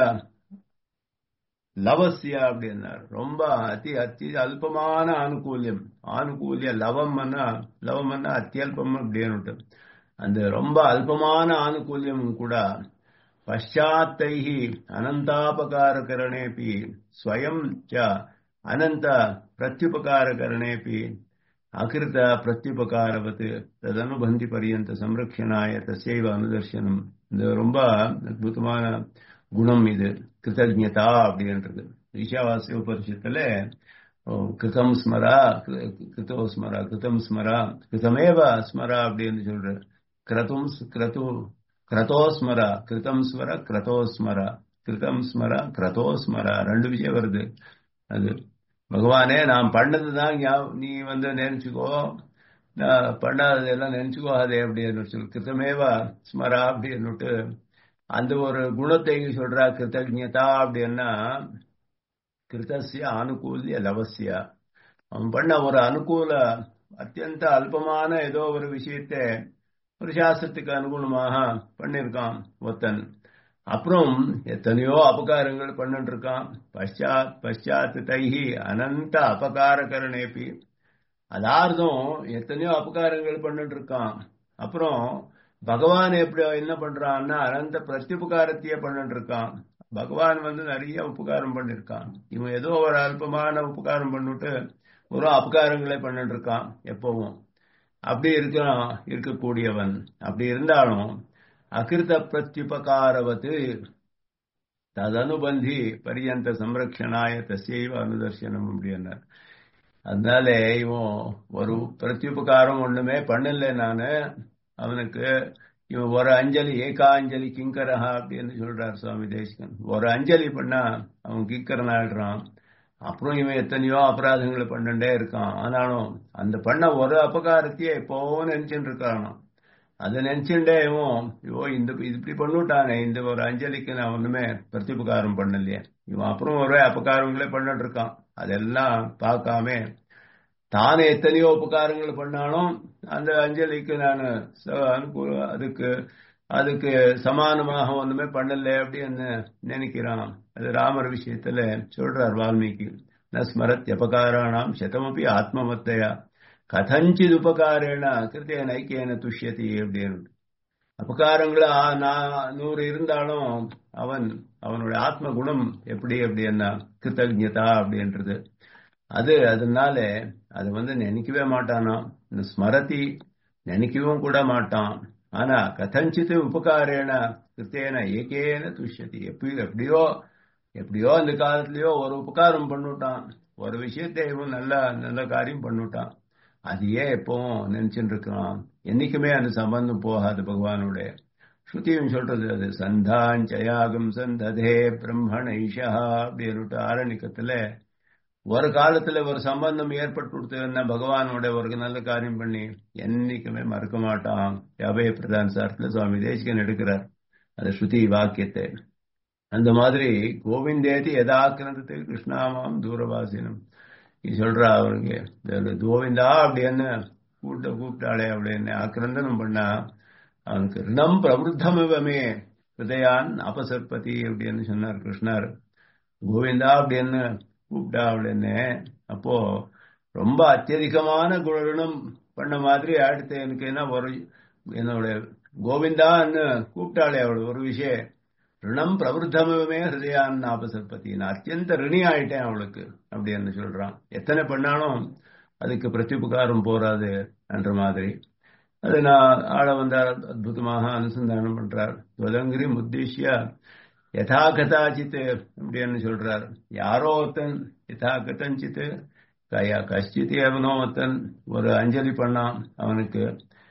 லவசிய அப்படின்னார் ரொம்ப அதி அத்தி அல்பமான ஆனுகூல்யம் ஆனுகூல்ய லவம்னா லவம்னா அத்தியல்பம் அப்படின்னு அந்த ரொம்ப அல்பமான ஆனுகூல்யம் கூட பஷாத்தைஹி அனந்தாபகாரகரணேபி ஸ்வயம் ச அனந்த பிரத்யுபகாரகரணேபி அகிருத பிரத்யுபகாரவத் ததனுபந்தி பரியந்த சம்ரக்ஷனாய தசைவ அனுதர்சனம் இந்த ரொம்ப அற்புதமான குணம் இது கிருத்தஜதா அப்படின்றது ஈஷாவாசிய உபரிஷத்துல கிருதம் ஸ்மரா கிருத்தோ ஸ்மரா கிருதம் ஸ்மரா கிருதமேவ ஸ்மரா அப்படின்னு சொல்ற கிரதும் கிரது கிரதோஸ்மரா கிருதம் ஸ்மர கிரதோஸ்மரா கிருதம் ஸ்மர கிரதோஸ்மரா ரெண்டு விஷயம் வருது அது பகவானே நான் பண்ணதுதான் நீ வந்து நினைச்சுக்கோ பண்ணாததெல்லாம் நினைச்சுக்கோதே அப்படின்னு சொல்லி கிருத்தமேவா ஸ்மரா அப்படின்னுட்டு அந்த ஒரு குணத்தை சொல்றா கிருத்தஜதா அப்படின்னா கிருத்தசிய அனுகூல்ய லவசிய அவன் பண்ண ஒரு அனுகூல அத்தியந்த அல்பமான ஏதோ ஒரு விஷயத்தை ஒரு சாஸ்திரத்துக்கு அனுகூலமாக பண்ணிருக்கான் ஒத்தன் அப்புறம் எத்தனையோ அபகாரங்கள் பண்ணிட்டு இருக்கான் பஷாத் பஷாத் தைஹி அனந்த அபகாரகரணேபி அதார்த்தம் எத்தனையோ அபகாரங்கள் பண்ணிட்டு இருக்கான் அப்புறம் பகவான் எப்படி என்ன பண்றான்னா அனந்த பிரத்யுபகாரத்தையே பண்ணிட்டு இருக்கான் பகவான் வந்து நிறைய உபகாரம் பண்ணிருக்கான் இவன் ஏதோ ஒரு அல்பமான உபகாரம் பண்ணிட்டு ஒரு அபகாரங்களே பண்ணிட்டு இருக்கான் எப்பவும் அப்படி இருக்கான் இருக்கக்கூடியவன் அப்படி இருந்தாலும் அகிருத பிரத்யுபகாரவத்து ததனுபந்தி பரியந்த சம்ரக்ஷனாய தசைவ அனுதர்சனம் அப்படின்னார் அதனால இவன் ஒரு பிரத்யுபகாரம் ஒண்ணுமே பண்ணல நானு அவனுக்கு இவன் ஒரு அஞ்சலி ஏகாஞ்சலி கிங்கரஹா அப்படின்னு சொல்றார் சுவாமி தேசிகன் ஒரு அஞ்சலி பண்ணா அவன் கிங்கரன் ஆயிடுறான் அப்புறம் இவன் எத்தனையோ அபராதங்களை பண்ணிட்டே இருக்கான் ஆனாலும் அந்த பண்ண ஒரு அபகாரத்தையே எப்போவும் நினைச்சுட்டு இருக்கானோ அதை நினைச்சுட்டே இவன் ஐயோ இந்த இப்படி பண்ணிவிட்டானே இந்த ஒரு அஞ்சலிக்கு நான் ஒண்ணுமே பிரத்யுபகாரம் பண்ணலையே இவன் அப்புறம் ஒரே அபகாரங்களே பண்ணிட்டு இருக்கான் அதெல்லாம் பார்க்காம தானே எத்தனையோ உபகாரங்கள் பண்ணாலும் அந்த அஞ்சலிக்கு நான் அதுக்கு அதுக்கு சமானமாக ஒண்ணுமே பண்ணல அப்படின்னு நினைக்கிறான் அது ராமர் விஷயத்துல சொல்றார் வால்மீகி ந ஸ்மரத் அபகாராணாம் சதமப்பி ஆத்மமத்தையா கதஞ்சித் உபகாரேன கிருத்தேன ஐக்கியன துஷ்யதி அப்படின்னு அபகாரங்களா நான் நூறு இருந்தாலும் அவன் அவனுடைய ஆத்ம குணம் எப்படி அப்படின்னா கிருத்தஜதா அப்படின்றது அது அதனால அது வந்து நினைக்கவே மாட்டானா ஸ்மரதி நினைக்கவும் கூட மாட்டான் ஆனா கதஞ்சித்து உபகாரேன கிருத்தேன ஏகேன துஷ்யதி எப்படி எப்படியோ எப்படியோ அந்த காலத்திலயோ ஒரு உபகாரம் பண்ணிவிட்டான் ஒரு விஷயத்தை இவன் நல்ல நல்ல காரியம் பண்ணிவிட்டான் அதையே எப்பவும் நினைச்சுட்டு இருக்கான் என்னைக்குமே அந்த சம்பந்தம் போகாது பகவானுடைய ஸ்ருதியும் சொல்றது அது சந்தான் ஜயாகம் சந்ததே பிரம்மணைஷா அப்படின்னுட்டு ஆரணிக்கத்துல ஒரு காலத்துல ஒரு சம்பந்தம் ஏற்பட்டு கொடுத்ததுன்னா பகவானோட ஒரு நல்ல காரியம் பண்ணி என்னைக்குமே மறக்க மாட்டான் அபய பிரதான் சாரத்துல சுவாமி தேசிகன் எடுக்கிறார் அந்த ஸ்ருதி வாக்கியத்தை அந்த மாதிரி கோவிந்தேதி எதாக்கிரந்தத்தை கிருஷ்ணாமாம் தூரவாசினம் நீ சொல்றா அவனுக்கு கோவிந்தா அப்படின்னு கூப்பிட்ட கூப்பிட்டாளே அப்படின்னு ஆக்கிரந்தனம் பண்ணா அவனுக்கு ரிணம் பிரவருத்தமிவமே ஹிருதயான் அபசற்பதி அப்படின்னு சொன்னார் கிருஷ்ணர் கோவிந்தா அப்படின்னு கூப்பிட்டா அப்படின்னு அப்போ ரொம்ப அத்தியதிகமான குணம் பண்ண மாதிரி அடுத்து எனக்கு என்ன ஒரு என்னோட கோவிந்தான்னு கூப்பிட்டாளே அவள் ஒரு விஷயம் ரிணம் பிரவருத்தமே ஹிருதயான் ஆபசற்பத்தி நான் அத்தியந்த ரிணி ஆயிட்டேன் அவளுக்கு அப்படின்னு சொல்றான் எத்தனை பண்ணாலும் அதுக்கு பிரத்யுபகாரம் போறாது என்ற மாதிரி அது நான் ஆள வந்தார் அற்புதமாக அனுசந்தானம் பண்றார் துவதங்கிரி முத்தீஷ்ய யதா கதாச்சித் அப்படின்னு சொல்றார் யாரோ ஒருத்தன் யதா கதஞ்சித் கயா கஷ்டித் எவனோ ஒருத்தன் ஒரு அஞ்சலி பண்ணான் அவனுக்கு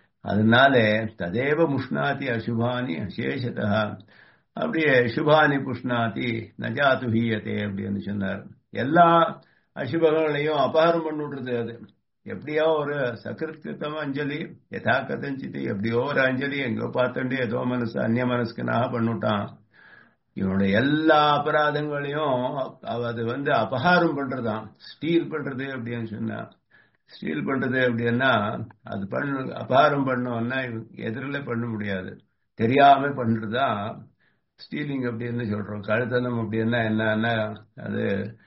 அதனால ததேவ முஷ்ணாதி அசுபானி அசேஷதா அப்படியே சுபானி புஷ்ணாதி நஜாத்து ஹீயத்தே அப்படின்னு சொன்னார் எல்லா அசுபங்களையும் அபகாரம் பண்ணிவிடுறது அது எப்படியோ ஒரு சகிருத்தம் அஞ்சலி யதா கதஞ்சித்து எப்படியோ ஒரு அஞ்சலி எங்கோ பார்த்துட்டு ஏதோ மனசு அந்நிய மனசுக்குனாக பண்ணிவிட்டான் இவனுடைய எல்லா அபராதங்களையும் அது வந்து அபகாரம் பண்றதாம் ஸ்டீல் பண்றது அப்படின்னு சொன்னா ஸ்டீல் பண்றது அப்படின்னா அது பண்ணு அபகாரம் பண்ணோம்னா எதிரில் பண்ண முடியாது தெரியாம பண்றதுதான் ஸ்டீலிங் அப்படின்னு சொல்றோம் கழுத்தனம் அப்படின்னா என்னன்னா அது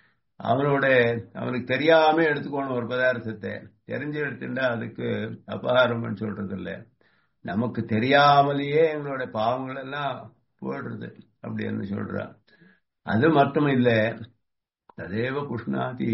அவனோட அவனுக்கு தெரியாம எடுத்துக்கணும் ஒரு பதார்த்தத்தை தெரிஞ்சு எடுத்துட்டா அதுக்கு அபகாரம்னு சொல்றது இல்லை நமக்கு தெரியாமலேயே எங்களோட பாவங்கள் எல்லாம் போடுறது அப்படின்னு சொல்றான் அது மட்டும் இல்லை ததேவ புஷ்ணாதி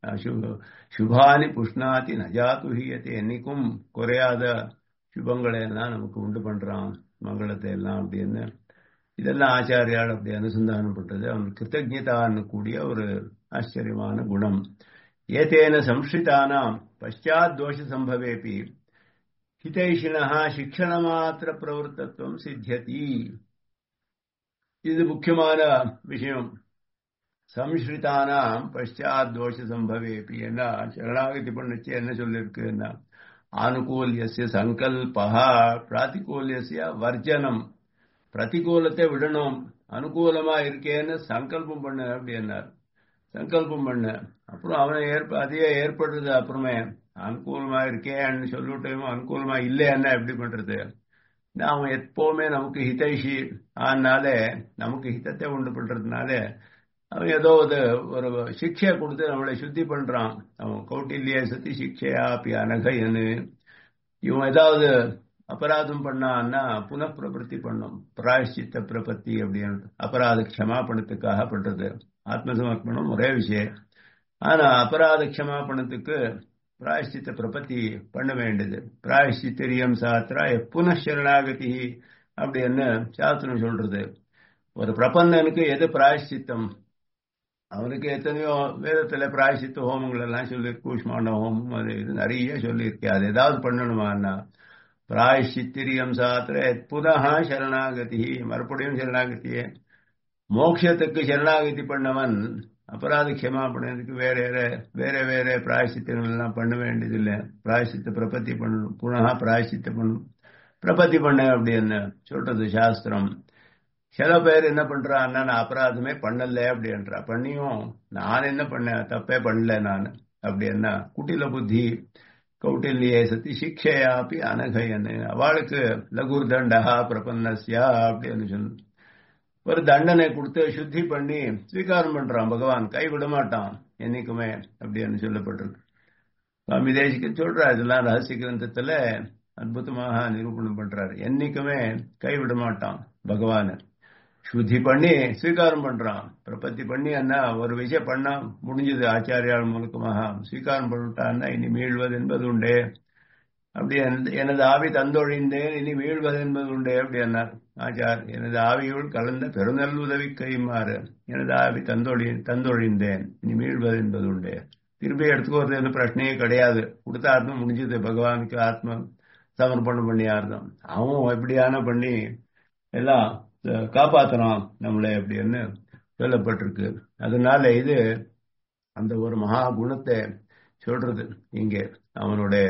சுபானி புஷ்ணாதி நஜாத்துஹியத்தை என்னைக்கும் குறையாத சுபங்களை எல்லாம் நமக்கு உண்டு பண்றான் மங்களத்தை எல்லாம் அப்படின்னு இதெல்லாம் ஆச்சாரியால் அப்படி அனுசந்தானம் பண்றது அவன் கிருத்தஜதான்னு கூடிய ஒரு ஆச்சரியமான குணம் ஏதேன சம்ஸ்ரிதானாம் பஷாத் தோஷ சம்பவேபி ஹிதைஷிணா சிக்ஷணமாத்திர பிரவருத்தத்துவம் சித்தியதி இது முக்கியமான விஷயம் சம்ஸ்ருதானாம் பஷாத் தோஷ சம்பவேபி என்ன சரணாகதி பண்ணுச்சு என்ன சொல்லியிருக்குன்னா ஆனுகூல்யசிய சங்கல்பா பிராத்திகூல்யசிய வர்ஜனம் பிரதிகூலத்தை விடணும் அனுகூலமா இருக்கேன்னு சங்கல்பம் பண்ண அப்படின்னார் சங்கல்பம் பண்ண அப்புறம் அவனை ஏற்ப அதையே ஏற்படுறது அப்புறமே அனுகூலமா இருக்கேன்னு சொல்லிவிட்டோமோ அனுகூலமா இல்லைன்னா எப்படி பண்றது அவன் எப்பவுமே நமக்கு ஹிதைஷி ஆனால நமக்கு ஹிதத்தை உண்டு பண்றதுனால அவன் ஏதோ ஒரு ஒரு சிக்ஷையை கொடுத்து நம்மளை சுத்தி பண்றான் அவன் கௌட்டில்ய சத்தி சிக்ஷையா அப்படி அனகையனு இவன் ஏதாவது அபராதம் பண்ணான்னா புனப்பிரபத்தி பண்ணும் பிராயஷ்சித்த பிரபத்தி அப்படின்னு அபராத க்ஷமாபணத்துக்காக பண்றது ஆத்மசமர்ப்பணம் ஒரே விஷயம் ஆனா அபராத க்ஷமாபணத்துக்கு பிராயஷ்சித்த பிரபத்தி பண்ண வேண்டியது பிராயஷ்சித்தரியம் சாத்திரா புனഃசரணாகதி அப்படின்னு சாஸ்திரம் சொல்றது ஒரு பிரபந்தனுக்கு எது பிராயஷ்சித்தம் அவனுக்கு எத்தனையோ வேதத்துல பிராயசித்த ஹோமங்கள் எல்லாம் சொல்லி கூஷ்மாண்ட ஹோமம் அது இது நிறைய சொல்லியிருக்கேன் அது ஏதாவது பண்ணணுமான்னா பிராயசித்திரியம் சாத்திர புனः சரணாகதி மறுபடியும் சரணாகதியே மோட்சத்துக்கு சரணாகதி பண்ணவன் அபராத க்ஷமா பண்ணதுக்கு வேற வேற வேற பிராயசித்தங்கள் எல்லாம் பண்ண வேண்டியதில்லை பிராயசித்த பிரபத்தி பண்ணணும் புனः பிராயசித்த பண்ணணும் பிரபத்தி பண்ண அப்படின்னு சொல்றது சாஸ்திரம் சில பேர் என்ன பண்றான்னா நான் அபராதமே பண்ணல அப்படின்றா பண்ணியும் நான் என்ன பண்ணேன் தப்பே பண்ணல நான் அப்படின்னா குட்டில புத்தி கௌட்டில்யே சத்தி சிக்ஷையாப்பி அனகையன்னு அவளுக்கு லகுர் தண்டா பிரபன்னஸ்யா அப்படின்னு சொல்லு ஒரு தண்டனை கொடுத்து சுத்தி பண்ணி ஸ்வீகாரம் பண்றான் பகவான் கை விட மாட்டான் என்னைக்குமே அப்படின்னு சொல்லப்பட்டிருக்கு சுவாமி தேசிக்கு சொல்றா இதெல்லாம் ரகசிய கிரந்தத்துல அற்புதமாக நிரூபணம் பண்றாரு என்னைக்குமே கைவிட மாட்டான் பகவான் சுத்தி பண்ணி ஸ்வீகாரம் பண்றான் பிரபத்தி பண்ணி என்ன ஒரு விஷயம் பண்ணா முடிஞ்சது ஆச்சாரியால் மூலக்கமாக ஸ்வீகாரம் பண்ணிட்டான்னா இனி மீழ்வது என்பது உண்டே அப்படி எனது ஆவி தந்தொழிந்தேன் இனி மீழ்வது என்பது உண்டே அப்படி என்னார் ஆச்சார் எனது ஆவியுள் கலந்த பெருநல் உதவி கைமாறு எனது ஆவி தந்தொழி தந்தொழிந்தேன் இனி மீழ்வது என்பது உண்டே திருப்பி எடுத்துக்கோறது பிரச்சனையே கிடையாது கொடுத்தாருன்னு முடிஞ்சது பகவானுக்கு ஆத்ம சமர்ப்பணம் பண்ணியார்தான் அவன் எப்படியான பண்ணி எல்லாம் காப்பாத்துறான் நம்மளை அப்படின்னு சொல்லப்பட்டிருக்கு அதனால இது அந்த ஒரு மகா குணத்தை சொல்றது இங்கே அவனுடைய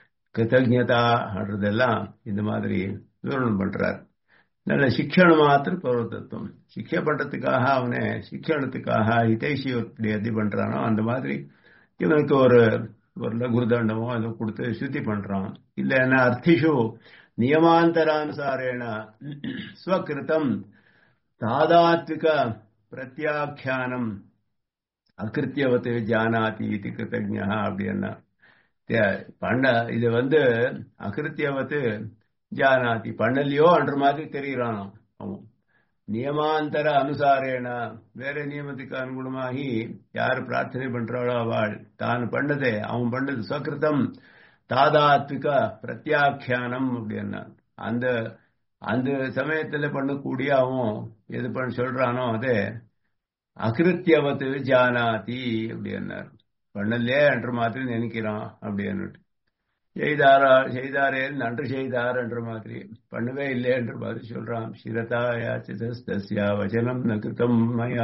கிருத்தஜதா இந்த மாதிரி விவரணம் பண்றார் நல்ல சிக்ஷணம் மாத்திரம் பர்வத்தத்துவம் சிக்ஷை பண்றதுக்காக அவனை சிக்ஷணத்துக்காக ஹிதைஷி எப்படி எது பண்றானோ அந்த மாதிரி இவனுக்கு ஒரு ஒரு குருதண்டமோ அதை கொடுத்து சுத்தி பண்றான் இல்லைன்னா அர்த்திஷு நியமாந்தரானுசாரேண ஸ்வகிருத்தம் தாதாத்விக பிரத்யாக்கியானம் அகிருத்தியவத்து ஜானாதி இது கிருத்தஜா அப்படின்னா பண்ண இது வந்து அகிருத்தியவத்து ஜானாதி பண்ணலையோ அன்ற மாதிரி தெரிகிறான் அவன் நியமாந்தர அனுசாரேன வேற நியமத்துக்கு அனுகுணமாகி யார் பிரார்த்தனை பண்றாளோ அவள் தான் பண்ணதே அவன் பண்ணது சகிருத்தம் தாதாத்விக பிரத்யாக்கியானம் அப்படின்னா அந்த அந்த சமயத்துல பண்ணக்கூடிய அவன் எது பண்ண சொல்றானோ அதே அகிருத்தியவத்து ஜானாதி அப்படின்னார் பண்ணலே என்ற மாதிரி நினைக்கிறான் அப்படின்னுட்டு செய்தாரா செய்தாரே நன்று செய்தார் என்ற மாதிரி பண்ணவே இல்லை என்ற மாதிரி சொல்றான் சிரதா யாச்சிதஸ்தஸ்யா வச்சனம் நகிருத்தம் மயா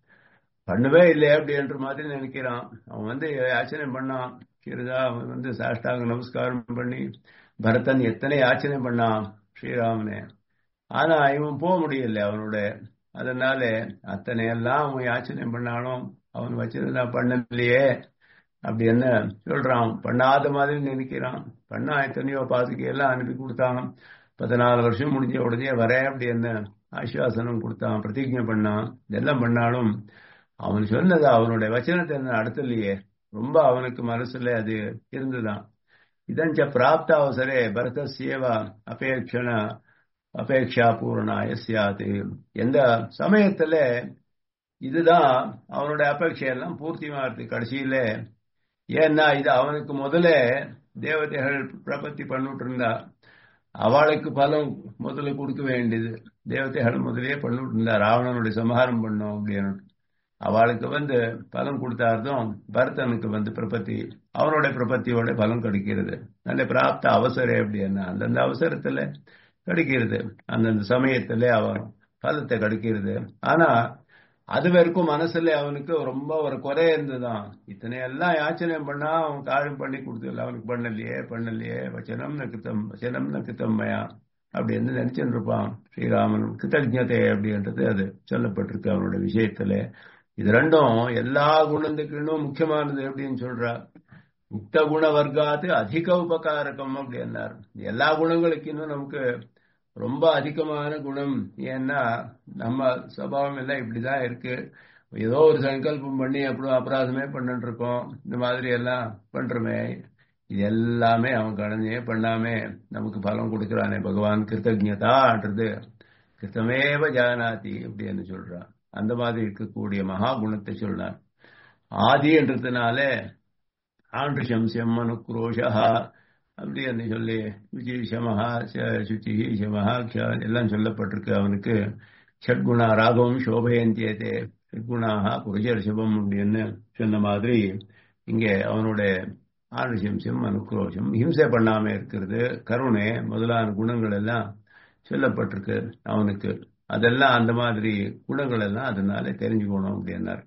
பண்ணவே இல்லை அப்படின்ற மாதிரி நினைக்கிறான் அவன் வந்து யாச்சனை பண்ணான் சிறிதா அவன் வந்து சாஷ்டாங்க நமஸ்காரம் பண்ணி பரதன் எத்தனை யாச்சனை பண்ணான் ஸ்ரீராமனே ஆனா இவன் போக முடியல அவனோட அதனால அத்தனை எல்லாம் அவன் யாச்சனை பண்ணாலும் அவன் வச்சதுனா பண்ணலையே அப்படி என்ன சொல்றான் பண்ணாத மாதிரி நினைக்கிறான் பண்ணா எத்தனையோ பாதுகை எல்லாம் அனுப்பி கொடுத்தான் பதினாலு வருஷம் முடிஞ்ச உடனே வரேன் அப்படி என்ன ஆசுவாசனம் கொடுத்தான் பிரதிஜை பண்ணான் இதெல்லாம் பண்ணாலும் அவன் சொன்னது அவனுடைய வச்சனத்தை என்ன அடுத்தலையே ரொம்ப அவனுக்கு மனசுல அது இருந்துதான் இதஞ்ச பிராப்த அவசரே பரதசேவா அபேட்சண அபேட்சா பூர்ணாய சியாது எந்த சமயத்துல இதுதான் அவனுடைய அபேட்சையெல்லாம் பூர்த்தி மாறுது கடைசியில ஏன்னா இது அவனுக்கு முதல்ல தேவதைகள் பிரபத்தி பண்ணிட்டு இருந்தா அவளுக்கு பலம் முதல்ல கொடுக்க வேண்டியது தேவதைகள் முதலே பண்ணிட்டு இருந்தா ராவணனுடைய சம்ஹாரம் பண்ணும் அப்படின்னு அவளுக்கு வந்து பலம் கொடுத்தார்தும் பரதனுக்கு வந்து பிரபத்தி அவனுடைய பிரபத்தியோட பலம் கிடைக்கிறது நல்ல பிராப்த அவசரம் அப்படின்னா அந்தந்த அவசரத்துல கிடைக்கிறது அந்தந்த சமயத்துல அவன் பலத்தை கிடைக்கிறது ஆனா அது வரைக்கும் மனசுல அவனுக்கு ரொம்ப ஒரு குறை இருந்துதான் இத்தனை எல்லாம் யாச்சனை பண்ணா அவன் காரியம் பண்ணி கொடுத்துல அவனுக்கு பண்ணலையே பண்ணலையே வச்சனம் நக்கித்தம் வச்சனம் நக்கித்தம்மையா அப்படின்னு நினைச்சுட்டு இருப்பான் ஸ்ரீராமன் கிருத்தஜதை அப்படின்றது அது சொல்லப்பட்டிருக்கு அவனோட விஷயத்துல இது ரெண்டும் எல்லா குணத்துக்கும் முக்கியமானது அப்படின்னு சொல்றா முக்த குண வர்க்காத்து அதிக உபகாரகம் அப்படின்னார் எல்லா குணங்களுக்கு இன்னும் நமக்கு ரொம்ப அதிகமான குணம் ஏன்னா நம்ம சுவாவம் எல்லாம் இப்படிதான் இருக்கு ஏதோ ஒரு சங்கல்பம் பண்ணி அப்படி அபராதமே பண்ணிட்டு இருக்கோம் இந்த மாதிரி எல்லாம் பண்றோமே இது எல்லாமே அவன் கடனையே பண்ணாமே நமக்கு பலம் கொடுக்கிறானே பகவான் கிருத்தஜதான்றது கிருத்தமேவ ஜானாதி அப்படின்னு சொல்றான் அந்த மாதிரி இருக்கக்கூடிய மகா குணத்தை சொல்றான் ஆதி என்றதுனால ஆண்டு செம்மனுக்ரோஷா அப்படி என்று சொல்லி சுச்சி சமஹா சுச்சி சமஹா எல்லாம் சொல்லப்பட்டிருக்கு அவனுக்கு ஷட்குணா ராகவும் சோபயந்தியதே ஷட்குணாக புருஷர் சிவம் அப்படின்னு சொன்ன மாதிரி இங்கே அவனுடைய ஆணுசம்சம் அனுக்ரோஷம் ஹிம்சை பண்ணாம இருக்கிறது கருணை முதலான குணங்கள் எல்லாம் சொல்லப்பட்டிருக்கு அவனுக்கு அதெல்லாம் அந்த மாதிரி குணங்கள் எல்லாம் அதனால தெரிஞ்சுக்கணும் அப்படின்னார்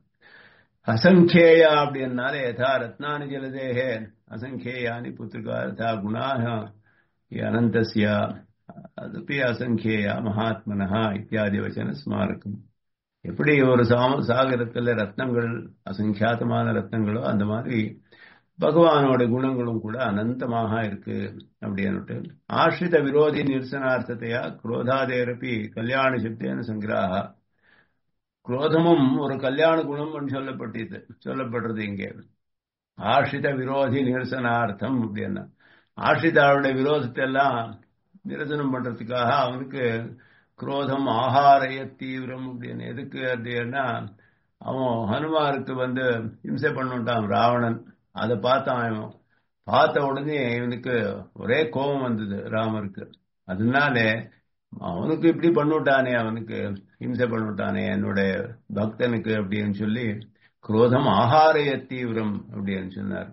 அசங்கேயா அப்படின்னாலே யதா ரத்னானி ஜலதேகே அசங்கேயானி புத்திரிகா யதா குணாக அனந்தஸ்ய அதுப்பி அசங்கேயா மகாத்மனஹா இத்தியாதி வச்சன ஸ்மாரகம் எப்படி ஒரு சாகரத்துல ரத்னங்கள் அசங்கியாத்தமான ரத்னங்களோ அந்த மாதிரி பகவானோட குணங்களும் கூட அனந்தமாக இருக்கு அப்படின்னுட்டு ஆசிரித விரோதி நிரசனார்த்தத்தையா குரோதாதேரப்பி கல்யாண சப்தேன சங்கிராக குரோதமும் ஒரு கல்யாண குணம் சொல்லப்பட்டது சொல்லப்படுறது இங்கே ஆசிரித விரோதி நிரசனார்த்தம் அப்படின்னா ஆசிரிதாவுடைய விரோதத்தை எல்லாம் நிரசனம் பண்றதுக்காக அவனுக்கு குரோதம் ஆகாரைய தீவிரம் அப்படின்னு எதுக்கு அப்படின்னா அவன் ஹனுமாருக்கு வந்து இம்சை பண்ணிட்டான் ராவணன் அதை பார்த்தான் அவன் பார்த்த உடனே இவனுக்கு ஒரே கோபம் வந்தது ராமருக்கு அதனால அவனுக்கு இப்படி பண்ணிவிட்டானே அவனுக்கு ஹிம்சை பண்ணிவிட்டானே என்னுடைய பக்தனுக்கு அப்படின்னு சொல்லி குரோதம் ஆகாரைய தீவிரம் அப்படின்னு சொன்னார்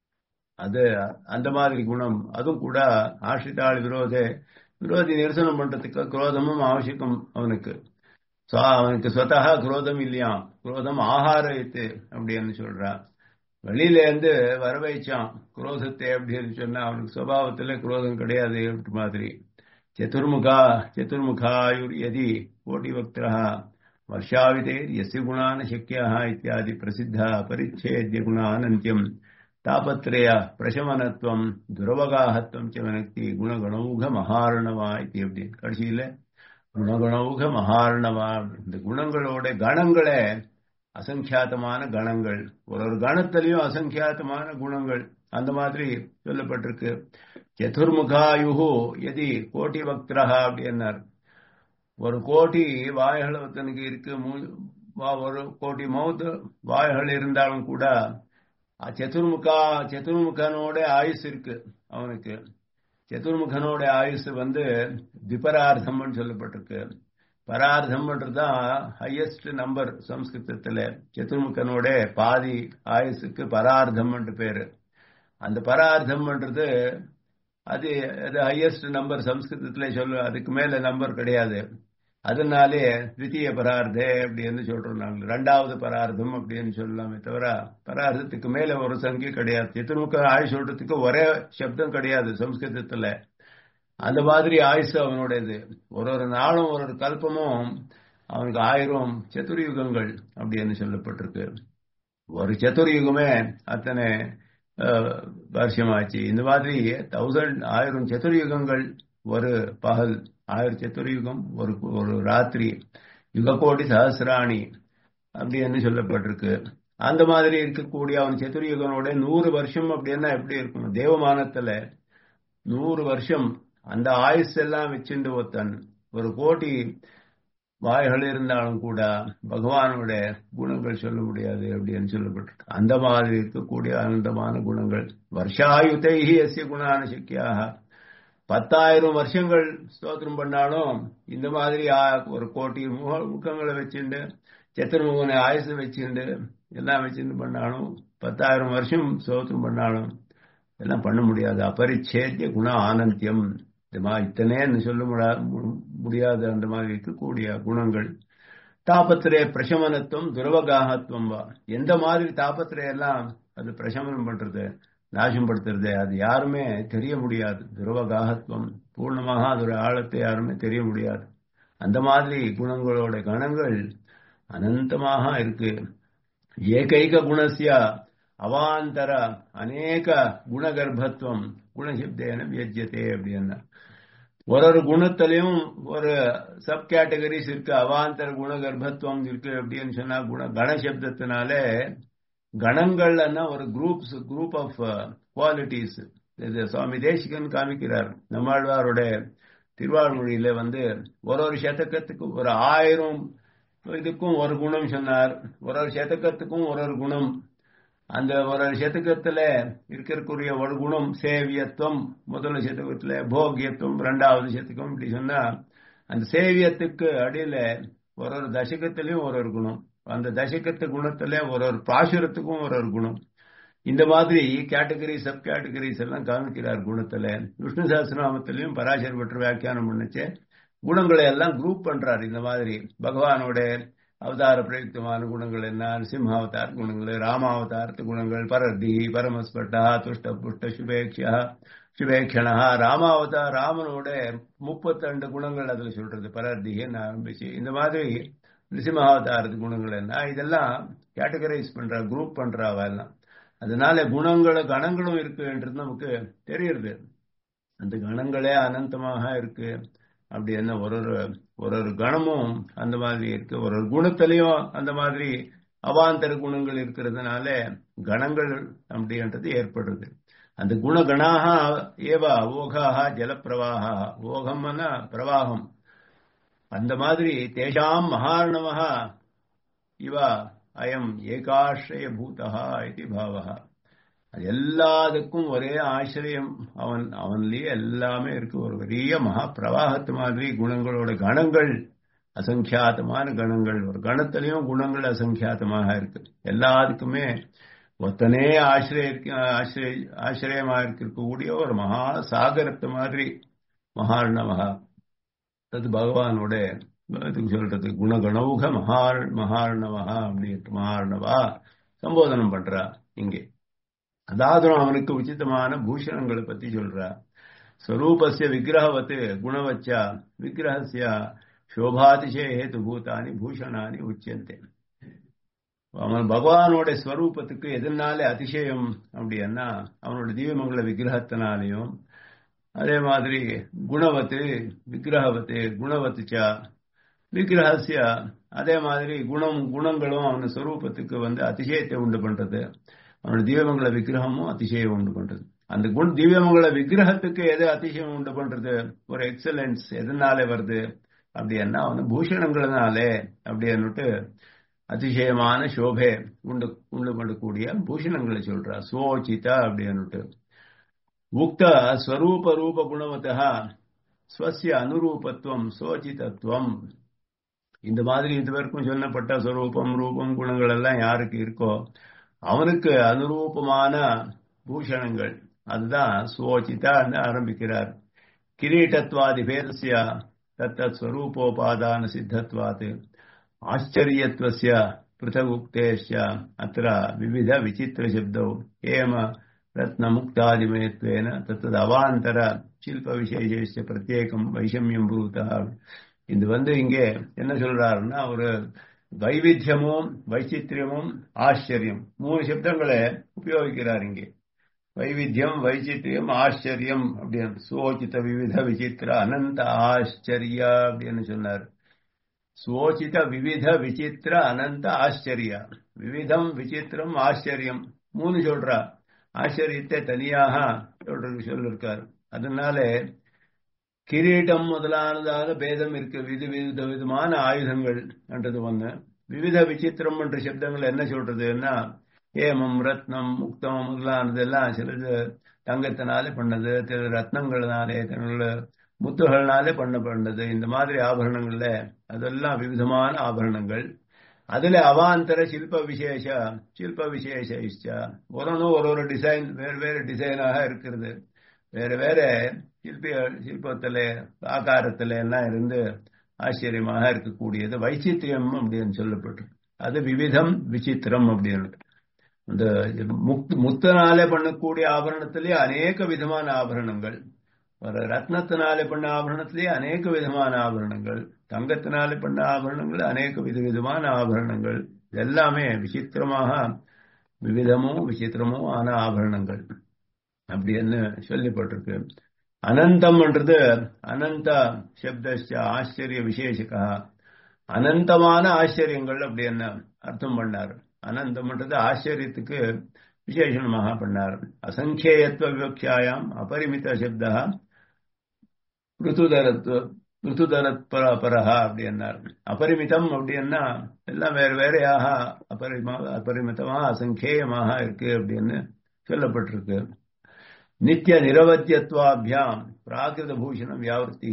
அது அந்த மாதிரி குணம் அதுவும் கூட ஆசிரித்தாள் விரோத விரோதி நிரசனம் பண்றதுக்கு குரோதமும் அவசியம் அவனுக்கு அவனுக்கு சொத்தகா குரோதம் இல்லையா குரோதம் ஆகாரத்து அப்படின்னு சொல்றான் வெளியில இருந்து வர வைச்சான் குரோதத்தை அப்படின்னு சொன்னா அவனுக்கு சுவாவத்துல குரோதம் கிடையாது மாதிரி चतुर्मुखा चतुर्मुखायुर् यदि कोटिवक्त्रः वर्षावितेर्यस्य गुणान् शक्यः इत्यादि प्रसिद्धः परिच्छेद्य गुणानन्त्यम् तापत्रय प्रशमनत्वम् दुरवगाहत्वम् च वनक्ति குணகணௌக மகாரணவா இது எப்படி கடைசியில குணகணௌக மகாரணவா இந்த குணங்களோட கணங்களே அசங்கியாத்தமான கணங்கள் ஒரு ஒரு கணத்திலையும் அசங்கியாத்தமான குணங்கள் அந்த மாதிரி சொல்லப்பட்டிருக்கு சதுர்முகாயுகு எதி கோட்டி பக்திரா அப்படின்னார் ஒரு கோட்டி வாய்கள் ஒருத்தனுக்கு இருக்கு ஒரு கோட்டி மௌத்து வாய்கள் இருந்தாலும் கூட சதுர்முகா சதுர்முகனோட ஆயுஸ் இருக்கு அவனுக்கு சதுர்முகனோட ஆயுஸ் வந்து திபரார்த்தம்னு சொல்லப்பட்டிருக்கு பரார்த்தம்ன்றதுதான் ஹையஸ்ட் நம்பர் சம்ஸ்கிருதத்துல சதுர்முகனோட பாதி ஆயுசுக்கு பரார்த்தம்ன்ற பேரு அந்த பரார்த்தம்ன்றது அது அது ஹையஸ்ட் நம்பர் சம்ஸ்கிருதத்துல சொல்லு அதுக்கு மேல நம்பர் கிடையாது அதனாலே தித்திய பரார்த்தே அப்படின்னு சொல்றோம் நாங்கள் ரெண்டாவது பரார்த்தம் அப்படின்னு சொல்லலாமே தவிர பரார்த்தத்துக்கு மேல ஒரு சங்கிய கிடையாது சதுர்முக ஆயுஷ் சொல்றதுக்கு ஒரே சப்தம் கிடையாது சம்ஸ்கிருதத்துல அந்த மாதிரி ஆயுசு அவனுடையது ஒரு ஒரு நாளும் ஒரு ஒரு கல்பமும் அவனுக்கு ஆயிரம் சதுர்யுகங்கள் அப்படின்னு சொல்லப்பட்டிருக்கு ஒரு சதுர்யுகமே அத்தனை வருஷமாச்சு இந்த மாதிரி தௌசண்ட் ஆயிரம் சதுர்யுகங்கள் ஒரு பகல் ஆயிரம் சதுர்யுகம் ஒரு ஒரு ராத்திரி யுகக்கோடி சஹசிராணி அப்படின்னு சொல்லப்பட்டிருக்கு அந்த மாதிரி இருக்கக்கூடிய அவன் சதுர்யுகனோட நூறு வருஷம் அப்படின்னா எப்படி இருக்கணும் தேவமானத்துல நூறு வருஷம் அந்த ஆயுஸ் எல்லாம் வச்சுட்டு ஒருத்தன் ஒரு கோடி வாய்கள் இருந்தாலும் கூட பகவானுடைய குணங்கள் சொல்ல முடியாது அப்படின்னு சொல்லப்பட்டிருக்கு அந்த மாதிரி இருக்கக்கூடிய ஆனந்தமான குணங்கள் வருஷாயுதைஹி எஸ்ய குணான சக்கியாக பத்தாயிரம் வருஷங்கள் ஸ்தோத்திரம் பண்ணாலும் இந்த மாதிரி ஒரு கோட்டி முக முகங்களை வச்சுண்டு சத்திரமுகனை ஆயுசு வச்சுண்டு எல்லாம் வச்சுட்டு பண்ணாலும் பத்தாயிரம் வருஷம் ஸ்தோத்திரம் பண்ணாலும் எல்லாம் பண்ண முடியாது அபரிச்சேத்திய குண ஆனந்தியம் இந்த மாதிரி இத்தனைன்னு சொல்ல முடியாது அந்த மாதிரி இருக்கக்கூடிய குணங்கள் தாபத்திரே பிரசமனத்துவம் துரவகாகத்துவம் வா எந்த மாதிரி தாபத்திரையெல்லாம் அது பிரசமனம் பண்றது நாசப்படுத்துறது அது யாருமே தெரிய முடியாது துரவகாகத்துவம் பூர்ணமாக அதோட ஆழத்தை யாருமே தெரிய முடியாது அந்த மாதிரி குணங்களோட கணங்கள் அனந்தமாக இருக்கு ஏகைக குணசிய அவாந்தர அநேக குணகர்ப்பத்துவம் குணசப்தேன வியஜ்யத்தே அப்படின்னா ஒரு ஒரு குணத்திலையும் ஒரு சப் கேட்டகரிஸ் இருக்கு அவாந்தர குணகர்ப்பத்துவம் இருக்கு அப்படின்னு சொன்னா குண கணசப்தத்தினாலே கணங்கள்னா ஒரு குரூப்ஸ் குரூப் ஆஃப் குவாலிட்டிஸ் இது சுவாமி தேசிகன் காமிக்கிறார் நம்மாழ்வாரோட திருவாழ்மொழியில வந்து ஒரு ஒரு சதக்கத்துக்கு ஒரு ஆயிரம் இதுக்கும் ஒரு குணம் சொன்னார் ஒரு ஒரு சதக்கத்துக்கும் ஒரு ஒரு குணம் அந்த ஒரு சதகத்துல இருக்கக்கூடிய ஒரு குணம் சேவியத்துவம் முதல் சதகத்துல போகியத்துவம் ரெண்டாவது சதகம் இப்படி சொன்னா அந்த சேவியத்துக்கு அடியில ஒரு ஒரு தசகத்திலையும் ஒரு ஒரு குணம் அந்த தசகத்து குணத்துல ஒரு ஒரு பாசுரத்துக்கும் ஒரு ஒரு குணம் இந்த மாதிரி கேட்டகரி சப் கேட்டகரிஸ் எல்லாம் காமிக்கிறார் குணத்துல விஷ்ணு சாஸ்திரநாமத்திலையும் பராசர் பற்று வியாக்கியானம் பண்ணுச்சு குணங்களை எல்லாம் குரூப் பண்றாரு இந்த மாதிரி பகவானோட அவதார பிரயுக்தமான குணங்கள் என்ன சிம்ஹாவதார குணங்கள் ராமாவதாரத்து குணங்கள் பரதி பரமஸ்பட்டா துஷ்ட புஷ்ட சுபேக்ஷா சுபேக்ஷணா ராமாவதார ராமனோட முப்பத்தி குணங்கள் அதுல சொல்றது பரர்தின்னு ஆரம்பிச்சு இந்த மாதிரி நிசிம்ஹாவதாரத்து குணங்கள் என்ன இதெல்லாம் கேட்டகரைஸ் பண்றா குரூப் பண்றா எல்லாம் அதனால குணங்களும் கணங்களும் இருக்குன்றது நமக்கு தெரியுது அந்த கணங்களே அனந்தமாக இருக்கு அப்படி என்ன ஒரு ஒரு ஒரு ஒரு கணமும் அந்த மாதிரி இருக்கு ஒரு ஒரு குணத்திலையும் அந்த மாதிரி அவாந்தர குணங்கள் இருக்கிறதுனால கணங்கள் அப்படின்றது ஏற்படுறது அந்த குணகணாக ஏவா ஓகாக ஜலப்பிரவாகா ஓகம்னா பிரவாகம் அந்த மாதிரி தேஷாம் மகார்ணவக இவா அயம் ஏகாஸ்ரய பூதா இது பாவா அது எல்லாத்துக்கும் ஒரே ஆசிரியம் அவன் அவன்லயே எல்லாமே இருக்கு ஒரு பெரிய மகா பிரவாகத்து மாதிரி குணங்களோட கணங்கள் அசங்கியாத்தமான கணங்கள் ஒரு கணத்திலையும் குணங்கள் அசங்கியாத்தமாக இருக்கு எல்லாத்துக்குமே ஒத்தனே ஆசிரிய ஆசிரிய ஆசிரியமா இருக்கக்கூடிய ஒரு மகா சாகரத்து மாதிரி மகார்ணவகா அது பகவானோட இதுக்கு சொல்றது குணகணவுக மகார் மகார்ணவா அப்படின்ட்டு மகார்ணவா சம்போதனம் பண்றா இங்கே அதாவது அவனுக்கு உச்சிதமான பூஷணங்களை பத்தி சொல்றா ஸ்வரூபஸ்ய விக்கிரகவத்து குணவச்சா விக்கிரகசிய சோபாதிசய ஹேத்து பூதானி பூஷணானி உச்சந்தே அவன் பகவானோட ஸ்வரூபத்துக்கு எதனால அதிசயம் அப்படின்னா அவனோட தீவமங்கல விக்கிரகத்தினாலையும் அதே மாதிரி குணவத்து விக்கிரகவத்து குணவத்துச்சா விக்கிரகசிய அதே மாதிரி குணம் குணங்களும் அவன் ஸ்வரூபத்துக்கு வந்து அதிசயத்தை உண்டு பண்றது அவனோட தீவமங்கல விக்கிரகமும் அதிசயம் உண்டு பண்றது அந்த குண திவ்யமங்கல விக்கிரகத்துக்கு எது அதிசயம் உண்டு பண்றது ஒரு எக்ஸலன்ஸ் எதனால வருது அப்படின்னா அவனு பூஷணங்கள்னாலே அப்படின்னுட்டு அதிசயமான சோபை உண்டு உண்டு பண்ணக்கூடிய பூஷணங்களை சொல்றா சோச்சிதா அப்படின்னுட்டு உக்த ஸ்வரூப ரூப குணவத்தா ஸ்வசிய அனுரூபத்துவம் சோச்சிதத்துவம் இந்த மாதிரி இதுவரைக்கும் சொல்லப்பட்ட ஸ்வரூபம் ரூபம் குணங்கள் எல்லாம் யாருக்கு இருக்கோ அவனுக்கு அனுரூபமான பூஷணங்கள் அதுதான் சுவோச்சிதா ஆரம்பிக்கிறார் கிரீட்டத்வாதி பேதசிய தத்தத் ஸ்வரூபோபாதான சித்தத்வாத் ஆச்சரியத்வசிய पृथगुक्तेश्च अत्र विविध विचित्रशब्दौ हेम रत्नमुक्तादिमयत्वेन तत्तदवान्तर शिल्पविशेषश्च பிரத்யேகம் வைஷமியம் பூதா இது வந்து இங்கே என்ன சொல்றாருன்னா ஒரு வைவித்தியமும் வைச்சித்திரியமும் ஆச்சரியம் மூணு சப்தங்களை உபயோகிக்கிறார் இங்கே வைவித்தியம் வைச்சித்திரியம் ஆச்சரியம் அப்படின்னு சுவோச்சித விவித விசித்திர அனந்த ஆச்சரிய அப்படின்னு சொன்னார் சுவோச்சித விவித விசித்திர அனந்த ஆச்சரிய விவிதம் விசித்திரம் ஆச்சரியம் மூணு சொல்றா ஆச்சரியத்தை தனியாக சொல்றது சொல்லிருக்காரு அதனால கிரீட்டம் முதலானதாக பேதம் இருக்கு வித வித விதமான ஆயுதங்கள் என்றது ஒண்ணு விவித விசித்திரம் என்ற சப்தங்கள் என்ன சொல்றதுன்னா ஏமம் ரத்னம் முக்தம் முதலானது எல்லாம் சிலது தங்கத்தினாலே பண்ணது சில ரத்னங்கள்னாலே தங்களோட முத்துகள்னாலே பண்ணப்பட்டது இந்த மாதிரி ஆபரணங்கள்ல அதெல்லாம் விவிதமான ஆபரணங்கள் அதுல அவாந்தர சில்ப விசேஷ சில்ப விசேஷ இஷ்டா ஒரு ஒரு ஒரு டிசைன் வேறு வேறு டிசைனாக இருக்கிறது வேற வேற சிற்பி சிற்பத்துல ஆகாரத்துல எல்லாம் இருந்து ஆச்சரியமாக இருக்கக்கூடியது வைச்சித்திரியம் அப்படின்னு சொல்லப்பட்டிருக்கு அது விவிதம் விசித்திரம் அப்படின்னு இந்த முத்தனாலே பண்ணக்கூடிய ஆபரணத்திலே அநேக விதமான ஆபரணங்கள் ரத்னத்தினாலே பண்ண ஆபரணத்திலே அநேக விதமான ஆபரணங்கள் தங்கத்தினாலே பண்ண ஆபரணங்கள் அநேக வித விதமான ஆபரணங்கள் எல்லாமே விசித்திரமாக விவிதமோ விசித்திரமோ ஆன ஆபரணங்கள் அப்படின்னு சொல்லப்பட்டிருக்கு அனந்தம்ன்றது அனந்த சப்த ஆச்சரிய விசேஷகா அனந்தமான ஆச்சரியங்கள் அப்படி என்ன அர்த்தம் பண்ணார் அனந்தம்ன்றது ஆச்சரியத்துக்கு விசேஷணமாக பண்ணார் அசங்கேயத்துவ விவக்ஷாயாம் அபரிமித சப்தா ருத்துதரத்துவ ருத்துதரப்பரஹா அப்படின்னார் அபரிமிதம் அப்படின்னா எல்லாம் வேறு வேறையாக அபரிமா அபரிமிதமாக அசங்கேயமாக இருக்கு அப்படின்னு சொல்லப்பட்டிருக்கு நித்திய நிரவத்தியத்வாபியாம் பிராகிருத பூஷணம் வியாவர்த்தி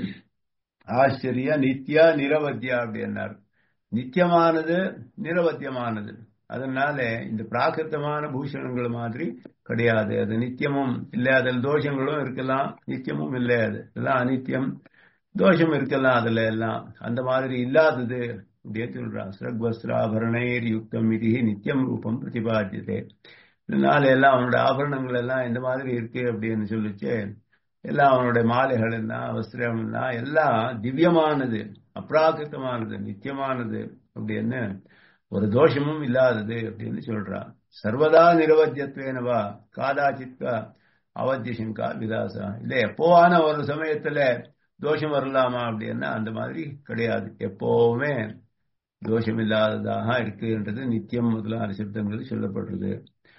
ஆச்சரிய நித்திய நிரவத்தியா அப்படின்னார் நித்தியமானது நிரவத்தியமானது அதனால இந்த பிராகிருத்தமான பூஷணங்கள் மாதிரி கிடையாது அது நித்தியமும் இல்லை அதில் தோஷங்களும் இருக்கலாம் நித்தியமும் இல்லை அது எல்லாம் அனித்தியம் தோஷம் இருக்கலாம் அதுல எல்லாம் அந்த மாதிரி இல்லாதது அப்படியே சொல்றான் ஸ்ரக்வஸ்திராபரணேர் யுக்தம் இது நித்தியம் ரூபம் பிரதிபாத்தியதே இதனால எல்லாம் அவனோட ஆபரணங்கள் எல்லாம் இந்த மாதிரி இருக்கு அப்படின்னு சொல்லிச்சு எல்லாம் அவனுடைய மாலைகள் என்ன வஸ்திரம் என்ன எல்லாம் திவ்யமானது அப்ராகிருத்தமானது நித்தியமானது அப்படின்னு ஒரு தோஷமும் இல்லாதது அப்படின்னு சொல்றான் சர்வதா நிரவத்தியத்வேனவா காதாச்சித்க அவத்திய சங்கா விதாசா இல்ல எப்போவான ஒரு சமயத்துல தோஷம் வரலாமா அப்படின்னா அந்த மாதிரி கிடையாது எப்பவுமே தோஷம் இல்லாததாக இருக்குன்றது நித்தியம் முதலான சப்தங்கள் சொல்லப்படுறது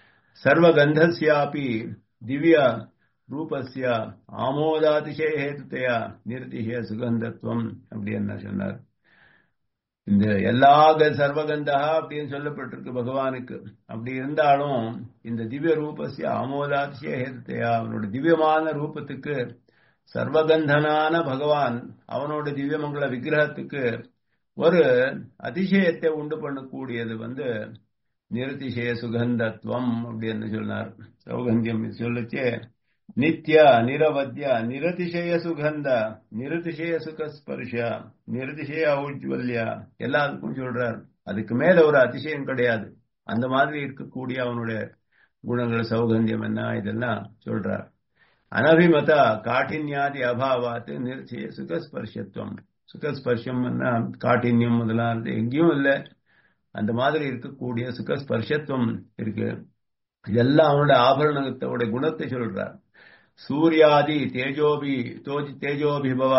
சர்வகந்தஸ்யாபி திவ்ய ரூபஸ்ய ஆமோதாதிசய ஹேத்துத்தையா நிர்திசய சுகந்தத்துவம் அப்படி என்ன சொன்னார் இந்த எல்லா சர்வகந்தா அப்படின்னு சொல்லப்பட்டிருக்கு பகவானுக்கு அப்படி இருந்தாலும் இந்த திவ்ய ரூபஸ்ய ஆமோதாதிசய ஹேத்துத்தையா அவனோட திவ்யமான ரூபத்துக்கு சர்வகந்தனான பகவான் அவனோட திவ்யமங்கல விக்கிரகத்துக்கு ஒரு அதிசயத்தை உண்டு பண்ணக்கூடியது வந்து நிரதிசய சுகந்தத்துவம் அப்படின்னு சொன்னார் சௌகந்தியம் சொல்லிச்சே நித்ய நிரவத்ய நிரதிசய சுகந்த நிரதிசய சுகஸ்பர்ஷ நிரதிசய ஔஜ்வல்ய எல்லாத்துக்கும் சொல்றார் அதுக்கு மேல ஒரு அதிசயம் கிடையாது அந்த மாதிரி இருக்கக்கூடிய அவனுடைய குணங்கள் சௌகந்தியம் என்ன இதெல்லாம் சொல்றார் அனபிமத காட்டின்யாதி அபாவாத்து நிரதிசய சுகஸ்பர்ஷத்துவம் சுகஸ்பர்ஷம் காட்டின்யம் முதலானது எங்கேயும் இல்லை அந்த மாதிரி இருக்கக்கூடிய சுகஸ்பர்ஷத்துவம் இருக்கு இதெல்லாம் அவனோட ஆபரணத்தோட குணத்தை சொல்றார் சூர்யாதி தேஜோபி தோஜி தேஜோபிபவ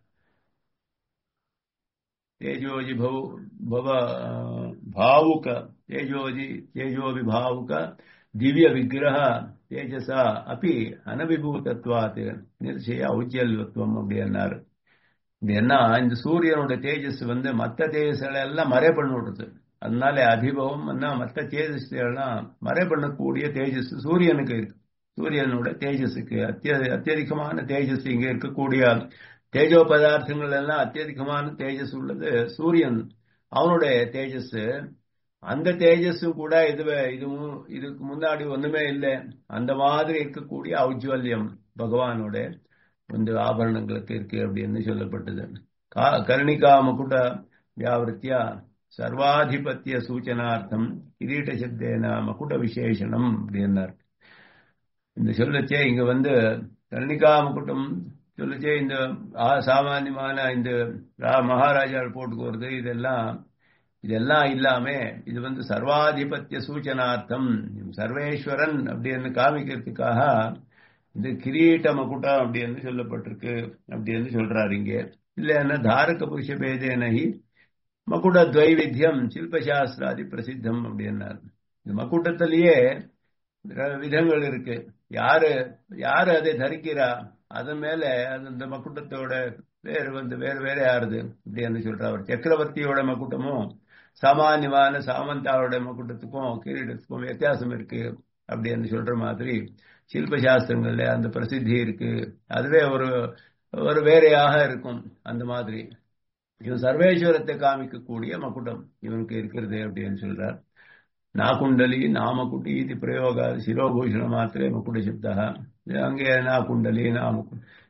தேஜோஜி பவ ಭಾವುಕ ತೇಜೋಜಿ ತೇಜೋಭಿ ಭಾವುಕ ದಿವ್ಯ ವಿಗ್ರಹ ತೇಜಸ ಅಪಿ ಅನವಿಭೂತತ್ವಾತ್ நிர்ச்சய ஔஜ்யல்வத்துவம் அப்படி என்னாரு இது என்ன இந்த சூரியனோட தேஜஸ் வந்து மற்ற தேஜஸ்களை எல்லாம் மறை பண்ண விடுறது அதனால அபிபவம் மற்ற தேஜஸ் எல்லாம் மறை பண்ணக்கூடிய தேஜஸ் சூரியனுக்கு இருக்கு சூரியனோட தேஜஸுக்கு அத்திய அத்தியதிகமான தேஜஸ் இங்க இருக்கக்கூடிய தேஜோ பதார்த்தங்கள் எல்லாம் அத்தியதிகமான தேஜஸ் உள்ளது சூரியன் அவனுடைய தேஜஸ் அந்த தேஜஸும் கூட இது இதுவும் இதுக்கு முன்னாடி ஒண்ணுமே இல்லை அந்த மாதிரி இருக்கக்கூடிய ஔஜ்வல்யம் பகவானோட வந்து ஆபரணங்களுக்கு இருக்கு அப்படின்னு சொல்லப்பட்டது கர்ணிகா முகுட வியாவிருத்தியா சர்வாதிபத்திய சூச்சனார்த்தம் கிரீட்ட சப்தேன மகுட விசேஷனம் அப்படின்னார் இந்த சொல்லச்சே இங்க வந்து கர்ணிகா முகுட்டம் சொல்லச்சே இந்த சாமானியமான இந்த மகாராஜால் போட்டுக்கோறது இதெல்லாம் இதெல்லாம் இல்லாம இது வந்து சர்வாதிபத்திய சூச்சனார்த்தம் சர்வேஸ்வரன் அப்படின்னு காமிக்கிறதுக்காக இது கிரீட்ட மகுட்டம் அப்படின்னு சொல்லப்பட்டிருக்கு அப்படின்னு சொல்றாரு இங்க இல்லைன்னா தாரக புருஷ பேதேனஹி மகுட துவைவித்தியம் சில்பசாஸ்திராதி பிரசித்தம் அப்படின்னாரு இந்த மகுட்டத்திலேயே விதங்கள் இருக்கு யாரு யாரு அதை தரிக்கிறா அதன் மேல அது இந்த மக்குட்டத்தோட வேறு வந்து வேறு வேற யாருது அப்படின்னு சொல்ற அவர் சக்கரவர்த்தியோட மக்குட்டமும் சாமானியமான சாமந்தாவோட மக்குட்டத்துக்கும் கிரீடத்துக்கும் வித்தியாசம் இருக்கு அப்படின்னு சொல்ற மாதிரி சில்ப சாஸ்திரங்கள்ல அந்த பிரசித்தி இருக்கு அதுவே ஒரு ஒரு வேறையாக இருக்கும் அந்த மாதிரி இவன் சர்வேஸ்வரத்தை காமிக்கக்கூடிய மக்குட்டம் இவனுக்கு இருக்கிறது அப்படின்னு சொல்றார் நாகுண்டலி நாமக்குட்டி இது பிரயோக சிரோபூஷண மாத்திரே மக்குட சப்தா அங்கே நாகுண்டலி நாமக்கு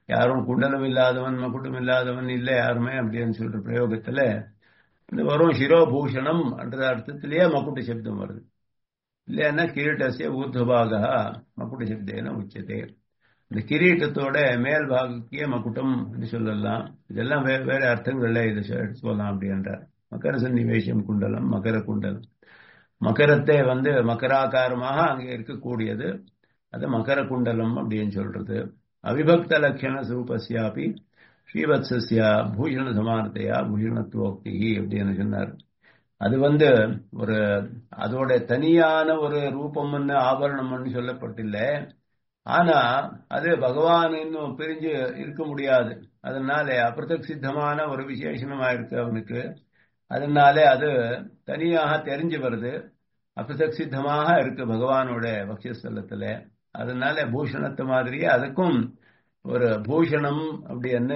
யாரும் குண்டலம் இல்லாதவன் மகுட்டம் இல்லாதவன் இல்லை யாருமே அப்படின்னு சொல்ற பிரயோகத்துல இந்த வரும் சிரோபூஷணம் என்ற அர்த்தத்திலேயே மக்குட்ட சப்தம் வருது இல்லைன்னா கிரீட்டசிய ஊர்துபாக மக்குட்ட சப்தேன உச்சதே இந்த கிரீட்டத்தோட மேல் பாகக்கே மக்குட்டம் என்று சொல்லலாம் இதெல்லாம் வேற வேற அர்த்தங்கள்ல இதை சொல்லலாம் அப்படின்றார் மகர சன்னிவேஷம் குண்டலம் மகர குண்டலம் மகரத்தை வந்து மகராகாரமாக அங்கே இருக்கக்கூடியது அது மகர குண்டலம் அப்படின்னு சொல்றது அவிபக்த லட்சண சுரூபஸ்யாபி ஸ்ரீவத்ஸியா பூஷண சமானத்தையா பூஷணத்துவோக்தி அப்படின்னு சொன்னார் அது வந்து ஒரு அதோட தனியான ஒரு ரூபம்னு ஆபரணம்னு சொல்லப்பட்டில்லை ஆனா அது பகவான் இன்னும் பிரிஞ்சு இருக்க முடியாது அதனால அப்பிரதக் சித்தமான ஒரு விசேஷனமா இருக்கு அவனுக்கு அதனால அது தனியாக தெரிஞ்சு வருது அப்பிரதக் சித்தமாக இருக்கு பகவானோட பக்ஷஸ்தலத்துல அதனால பூஷணத்து மாதிரியே அதுக்கும் ஒரு பூஷணம் அப்படின்னு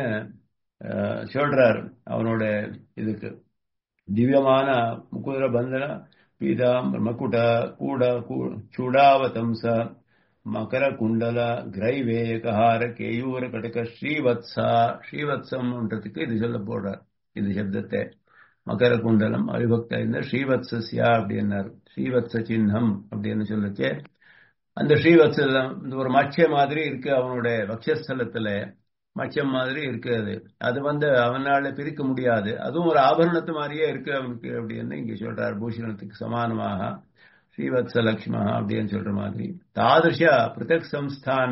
சொல்றார் அவனோட இதுக்கு திவ்யமான முக்குதிர பந்தன பீதாம் மக்குட கூட சூடாவதம்ச மகர குண்டல கிரைவேகஹார கேயூர கடக ஸ்ரீவத்சா ஸ்ரீவத்சம்ன்றதுக்கு இது சொல்ல போடுறார் இந்த சப்தத்தை மகர குண்டலம் அவிபக்த இந்த ஸ்ரீவத்சஸ்யா அப்படின்னார் ஸ்ரீவத்ச சின்னம் அப்படின்னு சொல்லச்சே அந்த ஸ்ரீவத்சலம் இந்த ஒரு மச்ச மாதிரி இருக்கு அவனோட பக்ஷஸ்தலத்துல மச்சம் மாதிரி இருக்கு அது அது வந்து அவனால பிரிக்க முடியாது அதுவும் ஒரு ஆபரணத்து மாதிரியே இருக்கு அவனுக்கு அப்படின்னு இங்க சொல்றார் பூஷணத்துக்கு சமானமாக ஸ்ரீவத்ச லக்ஷ்மா அப்படின்னு சொல்ற மாதிரி தாதுஷ பிருத்தக் சம்ஸ்தான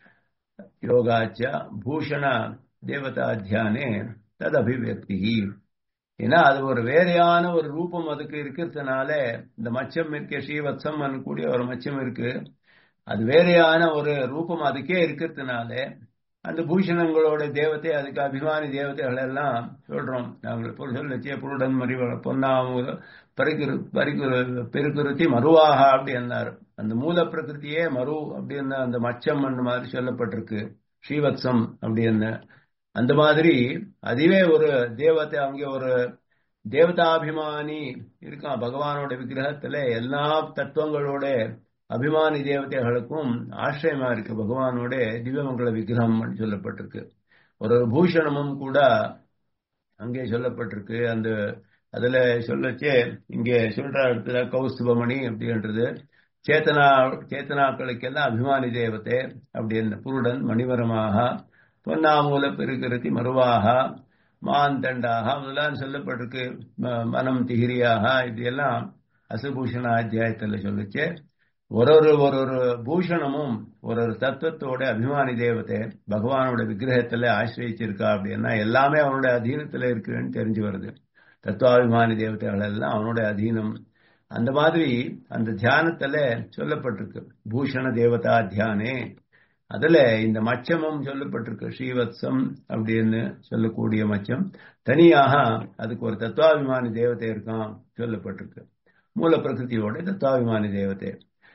யோகாச்ச பூஷண தேவதா தியானே தது அபிவியக்தி ஏன்னா அது ஒரு வேறையான ஒரு ரூபம் அதுக்கு இருக்கிறதுனால இந்த மச்சம் இருக்க ஸ்ரீவத்சம் கூடிய ஒரு மச்சம் இருக்கு அது வேறையான ஒரு ரூபம் அதுக்கே இருக்கிறதுனால அந்த பூஷணங்களோட தேவத்தை அதுக்கு அபிமானி தேவதைகள் எல்லாம் சொல்றோம் நாங்கள் சொல்லச்சிய புருடன் மறி பொன்னாமூல பரிகுரு பரிகுரு பெருக்குருத்தி மருவாக அப்படின்னாரு அந்த மூல பிரகிருத்தியே மரு அப்படின்னு அந்த மச்சம் மாதிரி சொல்லப்பட்டிருக்கு ஸ்ரீவத்சம் அப்படின்னு அந்த மாதிரி அதுவே ஒரு தேவத்தை அங்கே ஒரு தேவதாபிமானி இருக்கான் பகவானோட விக்கிரகத்துல எல்லா தத்துவங்களோட அபிமானி தேவதைகளுக்கும் ஆசிரியமா இருக்கு பகவானோட திவ்யமங்கல விக்கிரகம் சொல்லப்பட்டிருக்கு ஒரு பூஷணமும் கூட அங்கே சொல்லப்பட்டிருக்கு அந்த அதுல சொல்லச்சே இங்கே சொல்ற இடத்துல கௌஸ்துபமணி அப்படின்றது சேத்தனா சேத்தனாக்களுக்கெல்லாம் அபிமானி தேவத்தை அப்படின்னு புருடன் மணிவரமாக பொன்னாமூல பெருக்கிருத்தி மறுவாக மான் தண்டாக முதலாம் சொல்லப்பட்டிருக்கு மனம் திகிரியாக இப்படியெல்லாம் அசுபூஷண அத்தியாயத்தில் சொல்லிச்சு ஒரு ஒரு ஒரு ஒரு பூஷணமும் ஒரு ஒரு தத்துவத்தோட அபிமானி தேவத்தை பகவானோட விக்கிரகத்துல ஆசிரியச்சிருக்கா அப்படின்னா எல்லாமே அவனோட அதீனத்துல இருக்குன்னு தெரிஞ்சு வருது தத்துவாபிமானி தேவதைகள் எல்லாம் அவனோட அதீனம் அந்த மாதிரி அந்த தியானத்துல சொல்லப்பட்டிருக்கு பூஷண தேவதா தியானே அதுல இந்த மச்சமும் சொல்லப்பட்டிருக்கு ஸ்ரீவத்சம் அப்படின்னு சொல்லக்கூடிய மச்சம் தனியாக அதுக்கு ஒரு தத்துவாபிமானி தேவதை இருக்கான் சொல்லப்பட்டிருக்கு மூல பிரகிருதியோட தத்துவாபிமானி தேவதை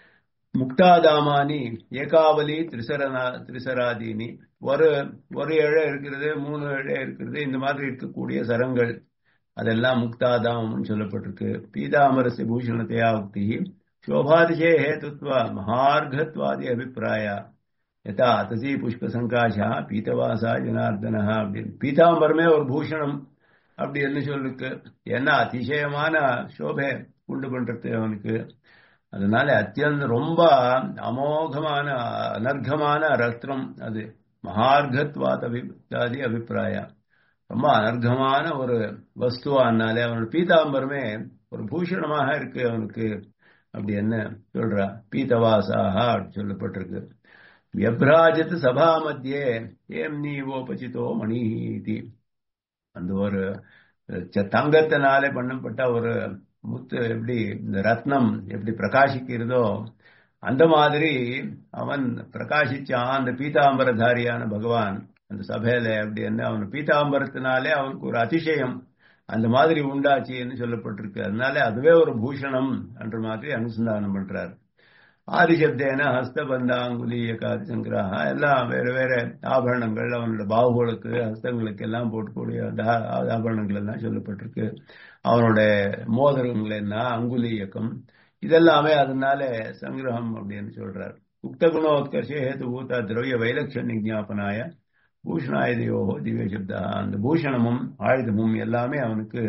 முக்தாதாமானி ஏகாவலி திரிசரனா திரிசராதீனி ஒரு ஒரு இழை இருக்கிறது மூணு இழை இருக்கிறது இந்த மாதிரி இருக்கக்கூடிய சரங்கள் அதெல்லாம் முக்தாதாமம் சொல்லப்பட்டிருக்கு பீதாமரசி பூஷணத்தையா உக்தி சோபாதிசே ஹேத்துவ மகார்கத்வாதி அபிப்பிராயா யதா அத்தசி புஷ்ப சங்காஷா பீத்தவாசா ஜனார்தனா அப்படின்னு பீதாம்பரமே ஒரு பூஷணம் அப்படின்னு சொல்லிருக்கு ஏன்னா அதிசயமான சோபை உண்டு பண்றது அவனுக்கு அதனால அத்தியந்த ரொம்ப அமோகமான அனர்கமான ரத்னம் அது மகார்கத்வாத் அபிப்ராதி அபிப்பிராயம் ரொம்ப அனர்கமான ஒரு வஸ்துவானாலே அவனோட பீதாம்பரமே ஒரு பூஷணமாக இருக்கு அவனுக்கு அப்படி என்ன சொல்றா பீத்தவாசாக அப்படி சொல்லப்பட்டிருக்கு வியப்ராஜத் சபா மத்தியே ஏம் நீவோபசித்தோ மணிஹீதி அந்த ஒரு தங்கத்தினாலே பண்ணப்பட்ட ஒரு முத்து எப்படி இந்த ரத்னம் எப்படி பிரகாசிக்கிறதோ அந்த மாதிரி அவன் பிரகாசிச்சான் அந்த பீதாம்பரதாரியான பகவான் அந்த சபையில அப்படின்னு அவன் பீதாம்பரத்தினாலே அவனுக்கு ஒரு அதிசயம் அந்த மாதிரி உண்டாச்சுன்னு சொல்லப்பட்டிருக்கு அதனால அதுவே ஒரு பூஷணம் என்ற மாதிரி அனுசந்தானம் பண்றார் ஆதிசப்தேன ஹஸ்தபந்தாங்குலி ஏகாதி சங்கிரஹா எல்லாம் வேற வேற ஆபரணங்கள் அவனோட பாகுகளுக்கு ஹஸ்தங்களுக்கு எல்லாம் போட்டுக்கூடிய ஆபரணங்கள் எல்லாம் சொல்லப்பட்டிருக்கு அவனோட மோதிரங்கள் என்ன அங்குலி இயக்கம் இதெல்லாமே அதனால சங்கிரகம் அப்படின்னு சொல்றார் உக்த குணோத்கர்ஷ ஹேது பூதா திரவிய வைலட்சண ஞாபனாய பூஷணாயுதையோ திவ்ய சப்தா அந்த பூஷணமும் ஆயுதமும் எல்லாமே அவனுக்கு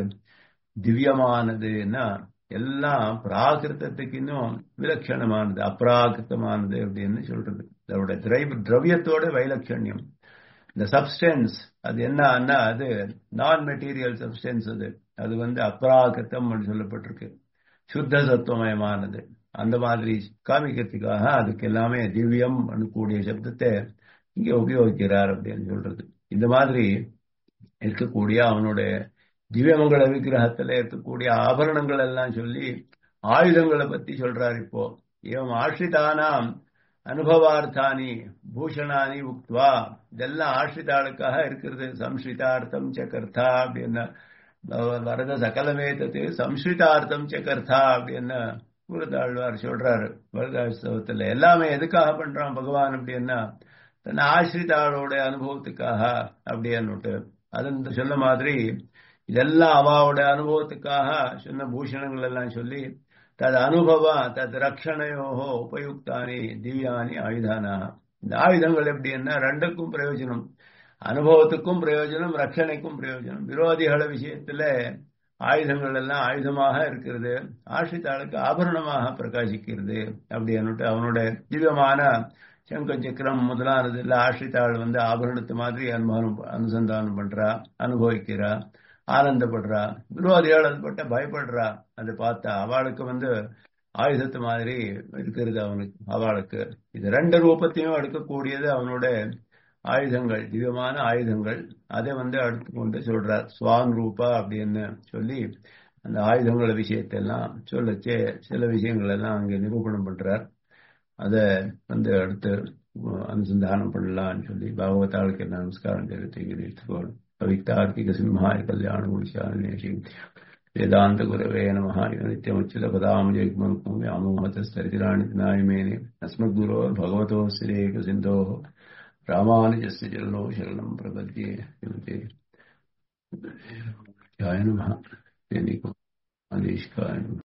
திவ்யமானதுன்னா எல்லாம் பிராகிருத்தத்துக்கு இன்னும் விலட்சணமானது அப்ராகிருத்தமானது அப்படின்னு சொல்றது அதோட திரைவ திரவியத்தோட வைலட்சண்யம் இந்த சப்ஸ்டன்ஸ் அது என்னன்னா அது நான் மெட்டீரியல் சப்ஸ்டன்ஸ் அது அது வந்து அப்ராகிருத்தம் சொல்லப்பட்டிருக்கு சுத்த சத்துவமயமானது அந்த மாதிரி காமிக்கிறதுக்காக அதுக்கு எல்லாமே திவ்யம் கூடிய சப்தத்தை இங்க உபயோகிக்கிறார் அப்படின்னு சொல்றது இந்த மாதிரி இருக்கக்கூடிய அவனுடைய திவ்யமங்கல விக்கிரகத்துல இருக்கக்கூடிய ஆபரணங்கள் எல்லாம் சொல்லி ஆயுதங்களை பத்தி சொல்றார் இப்போ இவன் ஆஷ்ரிதானாம் அனுபவார்த்தானி பூஷணானி உக்துவா இதெல்லாம் ஆஷ்ரிதாளுக்காக இருக்கிறது சம்ஸ்ரிதார்த்தம் சக்கர்த்தா அப்படின்னு வரத சகலமேத்தது சம்ஸ்ரிதார்த்தம் சக்கர்த்தா அப்படின்னு குருதாழ்வார் சொல்றாரு வரதாசவத்துல எல்லாமே எதுக்காக பண்றான் பகவான் அப்படின்னா தன் ஆசிரிதாளோட அனுபவத்துக்காக அப்படின்னுட்டு அது சொன்ன மாதிரி இதெல்லாம் அவாவோட அனுபவத்துக்காக சொன்ன பூஷணங்கள் எல்லாம் சொல்லி தது அனுபவ தது ரக்ஷணையோகோ உபயுக்தானி திவ்யானி ஆயுதானா இந்த ஆயுதங்கள் எப்படின்னா ரெண்டுக்கும் பிரயோஜனம் அனுபவத்துக்கும் பிரயோஜனம் ரட்சணைக்கும் பிரயோஜனம் விரோதிகள விஷயத்துல ஆயுதங்கள் எல்லாம் ஆயுதமாக இருக்கிறது ஆசிரித்தாளுக்கு ஆபரணமாக பிரகாசிக்கிறது அப்படின்னுட்டு அவனோட திவ்யமான சங்க சக்கரம் முதலானது இல்ல ஆசிரித்தாள் வந்து ஆபரணத்து மாதிரி அனுபவம் அனுசந்தானம் பண்றா அனுபவிக்கிறா ஆனந்தப்படுறா விரோதிகள் அது பட்ட பயப்படுறா அதை பார்த்தா அவளுக்கு வந்து ஆயுதத்து மாதிரி இருக்கிறது அவனுக்கு அவளுக்கு இது ரெண்டு ரூபத்தையும் எடுக்கக்கூடியது அவனோட ஆயுதங்கள் திவ்யமான ஆயுதங்கள் அதை வந்து அடுத்து கொண்டு சொல்றார் சுவான் ரூபா அப்படின்னு சொல்லி அந்த ஆயுதங்கள விஷயத்தெல்லாம் சொல்லச்சே சில விஷயங்கள் எல்லாம் அங்கே நிரூபணம் பண்றார் அதை வந்து அடுத்து அனுசந்தானம் பண்ணலாம்னு சொல்லி பாகவதாளுக்கு எல்லாம் நமஸ்காரம் தெரிவித்துக்கணும் கவிதார்த்திக சிம்ஹாய கல்யாண குடிசாரணேஷி வேதாந்த குரவே நம நித்தியமுச்சித பதாம் ஜெய்மனுக்கும் व्यामोहतस्तरितिराणि नायमेने अस्मद्गुरो भगवतो श्रीक सिन्धोः रामानुजस्य चरणो शरणं प्रपद्ये ध्याय नमः तेनिको अनीष्काय नमः